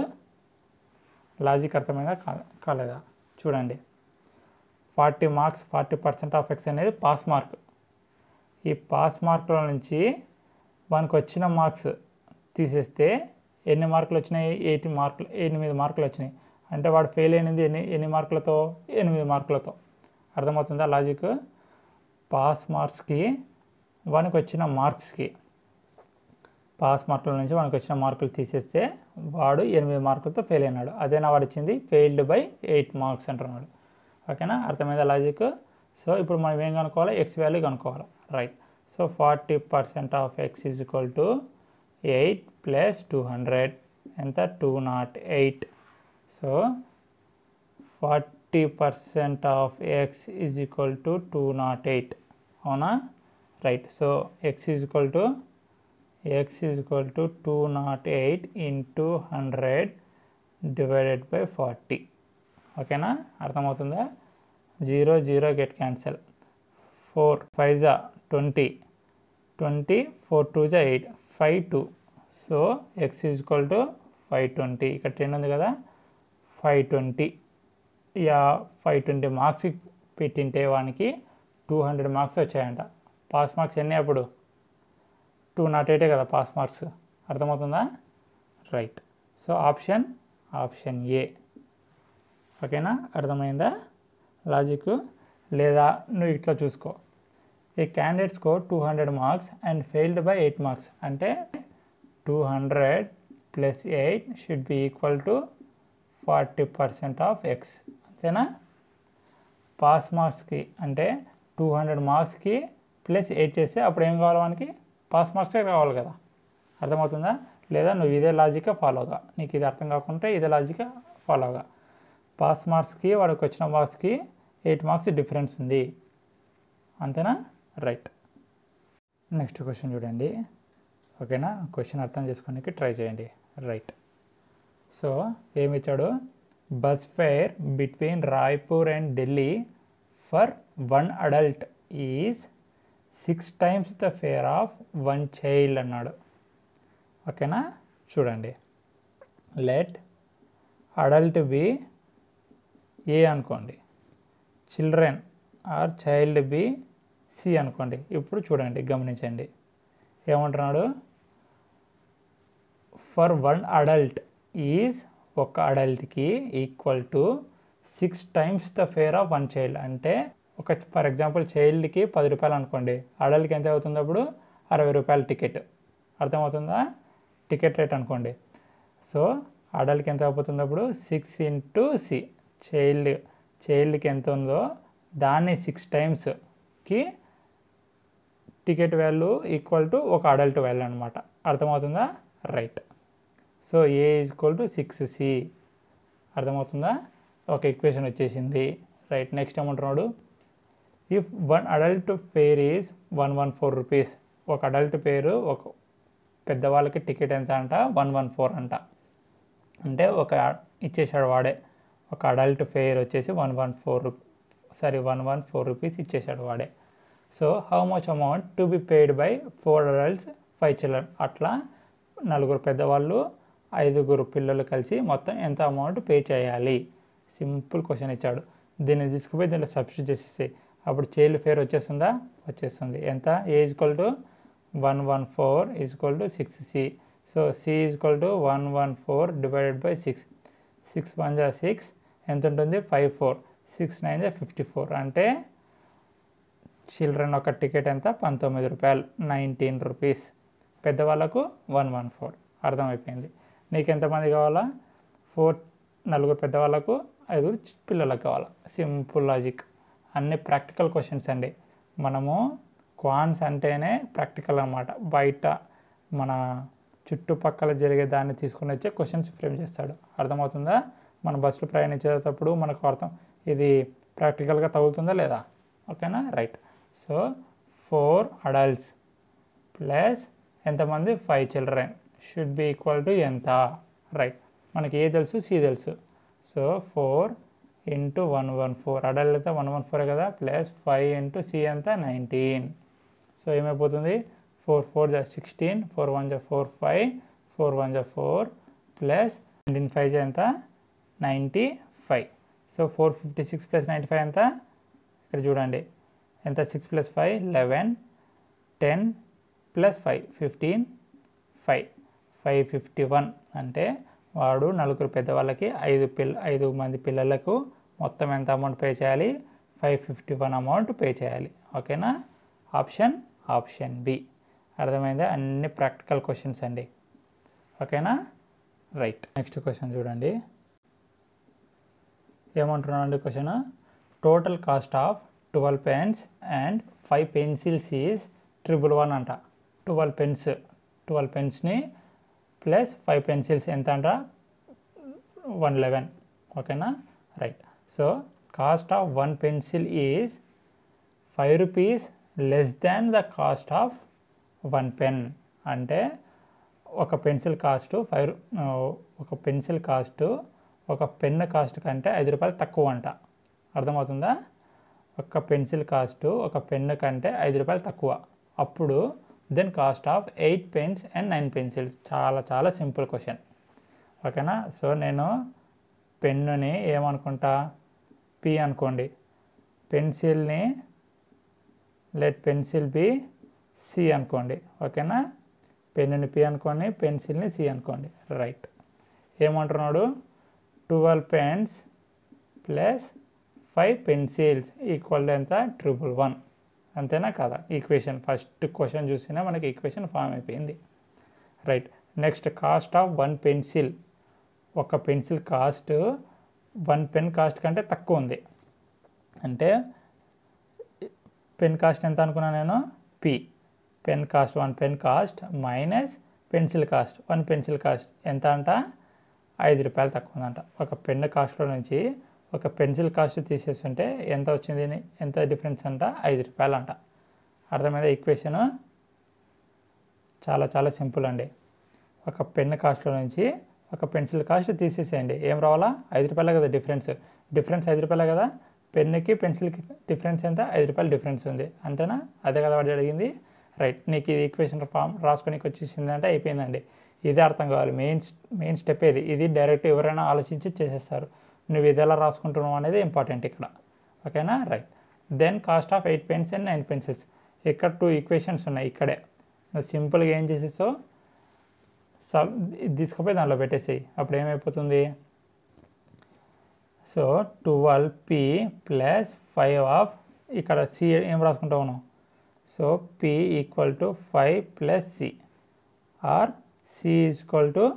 లాజిక్ అర్థమైందా కాదా కాలేదా చూడండి forty marks forty percent of x అనేది పాస్ మార్క్ ఈ పాస్ మార్కుల నుంచి వానికి వచ్చిన మార్క్స్ తీసేస్తే ఎన్ని మార్కులు వచ్చినాయి ఎయిటీ మార్కులు ఎనిమిది మార్కులు వచ్చినాయి అంటే వాడు ఫెయిల్ అయినది ఎన్ని ఎన్ని మార్కులతో ఎనిమిది మార్కులతో అర్థమవుతుందా లాజిక్ పాస్ మార్క్స్కి వానికి వచ్చిన మార్క్స్కి పాస్ మార్కుల నుంచి వానికి వచ్చిన మార్కులు తీసేస్తే వాడు ఎనిమిది మార్కులతో ఫెయిల్ అయినాడు అదేనా వాడు ఇచ్చింది ఫెయిల్డ్ బై ఎయిట్ మార్క్స్ అంటున్నాడు ఓకేనా అర్థమైందా లాజిక్ సో ఇప్పుడు మనం ఏం కనుక్కోవాలి ఎక్స్ వాల్యూ కనుక్కోవాలి right so forty percent of x is equal to eight plus two hundred ఎంత two naught eight so forty percent of x is equal to two naught eight అవునా right so X is equal to x is equal to two naught eight into hundred divided by forty ఓకేనా అర్థమవుతుందా zero zero get cancel four five జా twenty twenty four two జా eight five two so X is equal to five twenty ఇక్కడ ten ఉంది కదా five twenty yeah five twenty marks పెట్టింటే వానికి two hundred marks వచ్చాయంట పాస్ మార్క్స్ ఎన్ని అప్పుడు టూ నాట్ ఎయిటే కదా పాస్ మార్క్స్ అర్థమవుతుందా right so option option A ఓకేనా అర్థమైందా లాజిక్ లేదా నువ్వు ఇట్లా చూసుకో a candidate score two hundred marks and failed by eight marks అంటే two hundred plus eight should be equal to forty percent of X అంతేనా pass మార్క్స్కి అంటే టూ హండ్రెడ్ మార్క్స్కి ప్లస్ ఎయిట్ చేస్తే అప్పుడు ఏం కావాలి మనకి పాస్ మార్క్సే కావాలి కదా అర్థమవుతుందా లేదా నువ్వు ఇదే లాజిక్గా ఫాలోగా నీకు ఇది అర్థం కాకుంటే ఇదే లాజిక్గా ఫాలోగా పాస్ మార్క్స్కి వాడికి వచ్చిన మార్క్స్కి ఎయిట్ మార్క్స్ డిఫరెన్స్ ఉంది అంతేనా రైట్ నెక్స్ట్ క్వశ్చన్ చూడండి ఓకేనా క్వశ్చన్ అర్థం చేసుకోడానికి ట్రై చేయండి రైట్ సో ఏమి ఇచ్చాడు bus fare between Raipur and Delhi for one adult is six times the fare of one child అన్నాడు ఓకేనా చూడండి లెట్ అడల్ట్ బి ఏ అనుకోండి children or child be C అనుకోండి ఇప్పుడు చూడండి గమనించండి ఏమంటున్నాడు ఫర్ వన్ అడల్ట్ ఈజ్ ఒక అడల్ట్కి equal to six times the fare of one child అంటే ఒక ఫర్ ఎగ్జాంపుల్ చైల్డ్కి పది రూపాయలు అనుకోండి అడల్ట్కి ఎంత అవుతుంది అప్పుడు అరవై రూపాయల టికెట్ అర్థమవుతుందా టికెట్ రేట్ అనుకోండి సో అడల్ట్కి ఎంత అయిపోతుంది అప్పుడు సిక్స్ ఇంటూ సి చైల్డ్ చైల్డ్కి ఎంత ఉందో దాన్ని సిక్స్ టైమ్స్కి టికెట్ వాల్యూ ఈక్వల్ టు ఒక అడల్ట్ వాల్యూ అనమాట అర్థమవుతుందా right so A equal to six C అర్థమవుతుందా ఒక ఈక్వేషన్ వచ్చేసింది రైట్ నెక్స్ట్ ఏమంటున్నాడు if one adult fare is one one four rupees ఒక అడల్ట్ పేరు ఒక పెద్దవాళ్ళకి టికెట్ ఎంత అంట వన్ వన్ ఫోర్ అంట అంటే ఒక ఇచ్చేసాడు వాడే ఒక అడల్ట్ ఫేర్ వచ్చేసి one one four sorry one one four rupees ఇచ్చేసాడు వాడే so how much amount to be paid by four adults five children అట్లా నలుగురు పెద్దవాళ్ళు ఐదుగురు పిల్లలు కలిసి మొత్తం ఎంత అమౌంట్ పే చేయాలి సింపుల్ క్వశ్చన్ ఇచ్చాడు దీన్ని తీసుకుపోయి దీంట్లో సబ్స్టిట్యూట్ చేసేసాయి అప్పుడు చైల్డ్ ఫేర్ వచ్చేస్తుందా వచ్చేస్తుంది ఎంత A equal to one one four equal to six C so C equal to one one four divided by six six one జా సిక్స్ ఎంత ఉంటుంది ఫైవ్ ఫోర్ సిక్స్ నైన్ జా ఫిఫ్టీ ఫోర్ అంటే children ఒక ticket ఎంత పంతొమ్మిది రూపాయలు nineteen rupees పెద్దవాళ్ళకు వన్ వన్ ఫోర్ అర్థమైపోయింది నీకు ఎంతమంది కావాలా ఫోర్ నలుగురు పెద్దవాళ్ళకు ఐదుగురు చి- పిల్లలకు కావాలా సింపుల్ లాజిక్ అన్ని ప్రాక్టికల్ క్వశ్చన్స్ అండి మనము క్వాన్స్ అంటేనే ప్రాక్టికల్ అన్నమాట బయట మన చుట్టుపక్కల జరిగే దాన్ని తీసుకుని వచ్చే క్వశ్చన్స్ ఫ్రేమ్ చేస్తాడు అర్థమవుతుందా మన బస్సులో ప్రయాణించేటప్పుడు మనకు అర్థం ఇది ప్రాక్టికల్గా తగులుతుందా లేదా ఓకేనా right so four adults plus ఎంతమంది five children should be equal to ఎంత రైట్ మనకి ఏ తెలుసు సి తెలుసు so four into one one four adult అయితే వన్ వన్ ఫోర్ కదా ప్లస్ ఫైవ్ ఇంటూ సి ఎంత నైన్టీన్ సో ఏమైపోతుంది ఫోర్ ఫోర్ జా సిక్స్టీన్ ఫోర్ వన్ జా ఫోర్ ఫైవ్ ఫోర్ వన్ జా ఫోర్ ప్లస్ నైన్టీన్ ఫైవ్ జా ఎంత ninety five so four fifty six plus ninety five ఎంత ఇక్కడ చూడండి ఎంత six plus five eleven ten plus five fifteen five five fifty one అంటే వాడు నలుగురు పెద్దవాళ్ళకి ఐదు పిల్ల ఐదు మంది పిల్లలకు మొత్తం ఎంత అమౌంట్ పే చేయాలి five fifty one amount pay చేయాలి ఓకేనా ఆప్షన్ ఆప్షన్ బి అర్థమైందా అన్ని ప్రాక్టికల్ క్వశ్చన్స్ అండి ఓకేనా రైట్ నెక్స్ట్ క్వశ్చన్ చూడండి ఏమంటున్నాను అండి question total cost of twelve pens and five pencils is triple one అంట ట్వెల్వ్ పెన్స్ ట్వెల్వ్ పెన్స్ని ప్లస్ ఫైవ్ పెన్సిల్స్ ఎంత అంట వన్ లెవెన్ ఓకేనా right so cost of one pencil is five rupees less than the cost of one pen అంటే ఒక pencil cost five ఒక pencil cost ఒక pen cost కంటే ఐదు రూపాయలు తక్కువ అంట అర్థమవుతుందా ఒక పెన్సిల్ కాస్ట్ ఒక పెన్ కంటే ఐదు రూపాయలు తక్కువ అప్పుడు then cost of eight pens and nine pencils చాలా చాలా సింపుల్ క్వశ్చన్ ఓకేనా సో నేను పెన్నుని ఏమనుకుంటా పి అనుకోండి పెన్సిల్ని లెట్ పెన్సిల్ బి సి అనుకోండి ఓకేనా పెన్నుని పి అనుకోండి పెన్సిల్ని సి అనుకోండి రైట్ ఏమంటున్నాడు twelve pens plus five pencils equal ఎంత ట్రిపుల్ వన్ అంతేనా కదా ఈక్వేషన్ ఫస్ట్ క్వశ్చన్ చూసినా మనకి ఈక్వేషన్ ఫామ్ అయిపోయింది right next cost of one pencil ఒక pencil cost one pen cost కంటే తక్కువ ఉంది అంటే పెన్ కాస్ట్ ఎంత అనుకున్నాను నేను P pen cost one pen cost minus pencil cost one pencil cost ఎంత అంట ఐదు రూపాయలు తక్కువ ఉందంట ఒక పెన్ కాస్ట్లో నుంచి ఒక పెన్సిల్ కాస్ట్ తీసేస్తుంటే ఎంత వచ్చింది ఎంత డిఫరెన్స్ అంట ఐదు రూపాయలు అంట అర్థమైందా ఈక్వేషన్ చాలా చాలా సింపుల్ అండి ఒక పెన్ కాస్ట్లో నుంచి ఒక పెన్సిల్ కాస్ట్ తీసేసేయండి ఏం రావాలా ఐదు రూపాయలే కదా డిఫరెన్స్ డిఫరెన్స్ ఐదు రూపాయలే కదా పెన్నుకి పెన్సిల్కి డిఫరెన్స్ ఎంత ఐదు రూపాయలు డిఫరెన్స్ ఉంది అంతేనా అదే కదా వాడు అడిగింది రైట్ నీకు ఇది ఈక్వేషన్ ఫామ్ రాసుకోనికి వచ్చేసింది అంటే అయిపోయిందండి ఇదే అర్థం కావాలి మెయిన్ మెయిన్ స్టెప్ ఇది ఇది డైరెక్ట్ ఎవరైనా ఆలోచించి చేసేస్తారు నువ్వు ఇది ఎలా రాసుకుంటున్నావు అనేది ఇంపార్టెంట్ ఇక్కడ ఓకేనా right then cost of eight pens and nine pencils ఇక్కడ టూ ఈక్వేషన్స్ ఉన్నాయి ఇక్కడే నువ్వు సింపుల్గా ఏం చేసేసావు సాల్వ్ ఇది తీసుకుపోయి దానిలో పెట్టేసేయి అప్పుడు ఏమైపోతుంది so twelve P plus five of ఇక్కడ సి ఏం రాసుకుంటావు నువ్వు so P equal to five plus C or C equal to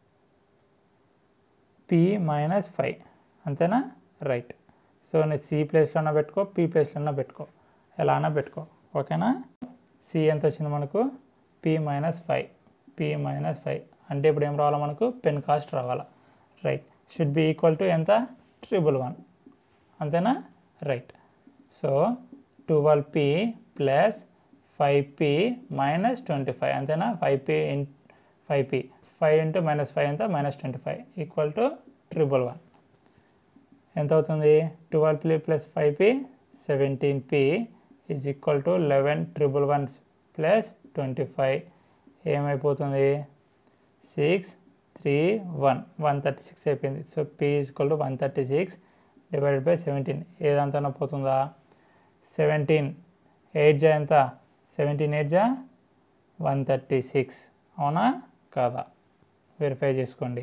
P minus five అంతేనా రైట్ సో నేను సి ప్లేస్లోనే పెట్టుకో పి ప్లేస్లోనే పెట్టుకో ఎలా అయినా పెట్టుకో ఓకేనా సి ఎంత వచ్చింది మనకు P minus five P minus five అంటే ఇప్పుడు ఏం రావాలా మనకు పెన్ కాస్ట్ రావాలా right should be equal to ఎంత ట్రిపుల్ వన్ అంతేనా right so twelve P plus five P minus twenty five అంతేనా five P in five P five into minus five ఎంత minus twenty five equal to triple one ఎంత అవుతుంది twelve P plus five P seventeen P is equal to eleven triple one plus twenty five ఏమైపోతుంది six three one one thirty six అయిపోయింది so P equal to one thirty six divided by seventeen ఏదంతా పోతుందా seventeen eight జా ఎంత seventeen eight జా one thirty six అవునా కాదా verify చేసుకోండి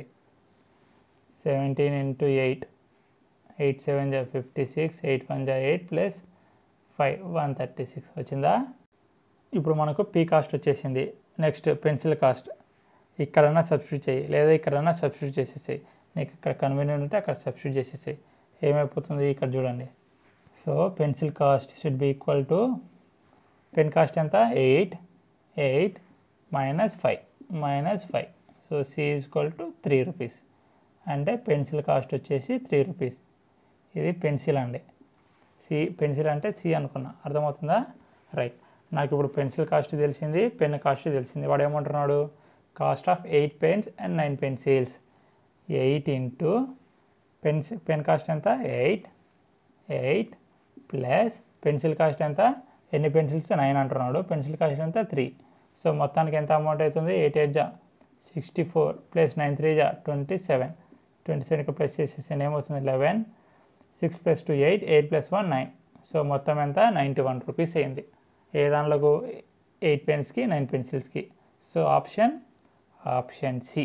seventeen into eight eight seven జా ఫిఫ్టీ సిక్స్ ఎయిట్ వన్ జా eight plus five one thirty six వచ్చిందా ఇప్పుడు మనకు పీ కాస్ట్ వచ్చేసింది నెక్స్ట్ పెన్సిల్ కాస్ట్ ఇక్కడన్నా సబ్స్టిట్యూట్ చేయి లేదా ఇక్కడన్నా సబ్స్టిట్యూట్ చేసేసాయి నీకు ఇక్కడ కన్వీనియంట్ ఉంటే అక్కడ సబ్స్టిట్యూట్ చేసేసాయి ఏమైపోతుంది ఇక్కడ చూడండి so pencil cost should be equal to pen cost ఎంత eight eight minus five minus five so C equal to three rupees అంటే పెన్సిల్ కాస్ట్ వచ్చేసి త్రీ రూపీస్ ఇది పెన్సిల్ అండి సి పెన్సిల్ అంటే సి అనుకున్నా అర్థమవుతుందా రైట్ నాకు ఇప్పుడు పెన్సిల్ కాస్ట్ తెలిసింది పెన్ కాస్ట్ తెలిసింది వాడు ఏమంటున్నాడు cost of eight pens and nine pencils eight into pens pen cost ఎంత eight eight plus pencil cost ఎంత ఎన్ని పెన్సిల్స్ నైన్ అంటున్నాడు పెన్సిల్ కాస్ట్ ఎంత త్రీ సో మొత్తానికి ఎంత అమౌంట్ అవుతుంది ఎయిట్ ఎయిట్ జా sixty four plus nine three జా twenty seven twenty seven plus చేసేసి ఏమవుతుంది eleven six plus two eight eight plus one nine so మొత్తం ఎంత నైంటీ వన్ రూపీస్ అయింది ఏ దానిలోకి ఎయిట్ పెన్స్కి నైన్ పెన్సిల్స్కి సో ఆప్షన్ ఆప్షన్ సి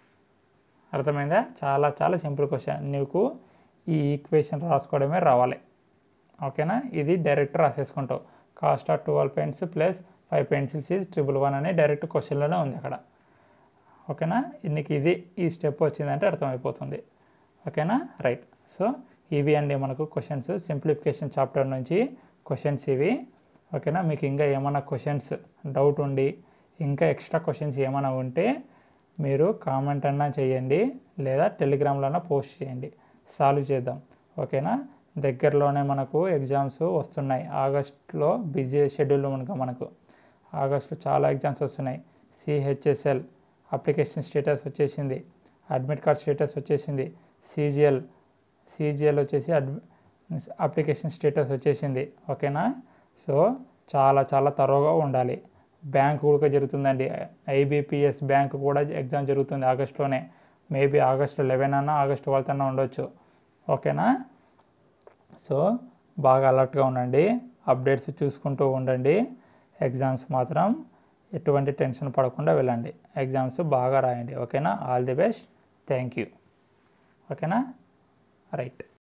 అర్థమైందా చాలా చాలా సింపుల్ క్వశ్చన్ నీకు ఈ ఈక్వేషన్ రాసుకోవడమే రావాలి ఓకేనా ఇది డైరెక్ట్ రాసేసుకుంటావు cost of twelve pens plus five pencils is triple one అని డైరెక్ట్ క్వశ్చన్లోనే ఉంది అక్కడ ఓకేనా నీకు ఇది ఈ స్టెప్ వచ్చిందంటే అర్థమైపోతుంది ఓకేనా రైట్ సో ఇవి అండి మనకు క్వశ్చన్స్ సింప్లిఫికేషన్ చాప్టర్ నుంచి క్వశ్చన్స్ ఇవి ఓకేనా మీకు ఇంకా ఏమైనా క్వశ్చన్స్ డౌట్ ఉండి ఇంకా ఎక్స్ట్రా క్వశ్చన్స్ ఏమైనా ఉంటే మీరు కామెంట్ అన్నా చేయండి లేదా టెలిగ్రామ్లోనే పోస్ట్ చేయండి సాల్వ్ చేద్దాం ఓకేనా దగ్గరలోనే మనకు ఎగ్జామ్స్ వస్తున్నాయి ఆగస్ట్లో బిజీ షెడ్యూల్ మనకు మనకు ఆగస్ట్లో చాలా ఎగ్జామ్స్ వస్తున్నాయి సిహెచ్ఎస్ఎల్ అప్లికేషన్ స్టేటస్ వచ్చేసింది అడ్మిట్ కార్డ్ స్టేటస్ వచ్చేసింది సీజిఎల్ సీజిఎల్ వచ్చేసి అడ్మి అప్లికేషన్ స్టేటస్ వచ్చేసింది ఓకేనా సో చాలా చాలా తరోగా ఉండాలి బ్యాంక్ కూడా జరుగుతుందండి ఐబీపీఎస్ బ్యాంక్ కూడా ఎగ్జామ్ జరుగుతుంది ఆగస్టులోనే మేబీ ఆగస్టు లెవెన్ అన్నా ఆగస్టు ట్వెల్త్ అన్నా ఉండొచ్చు ఓకేనా సో బాగా అలర్ట్గా ఉండండి అప్డేట్స్ చూసుకుంటూ ఉండండి ఎగ్జామ్స్ మాత్రం ఎటువంటి టెన్షన్ పడకుండా వెళ్ళండి ఎగ్జామ్స్ బాగా రాయండి ఓకేనా all the best thank you ఓకేనా రైట్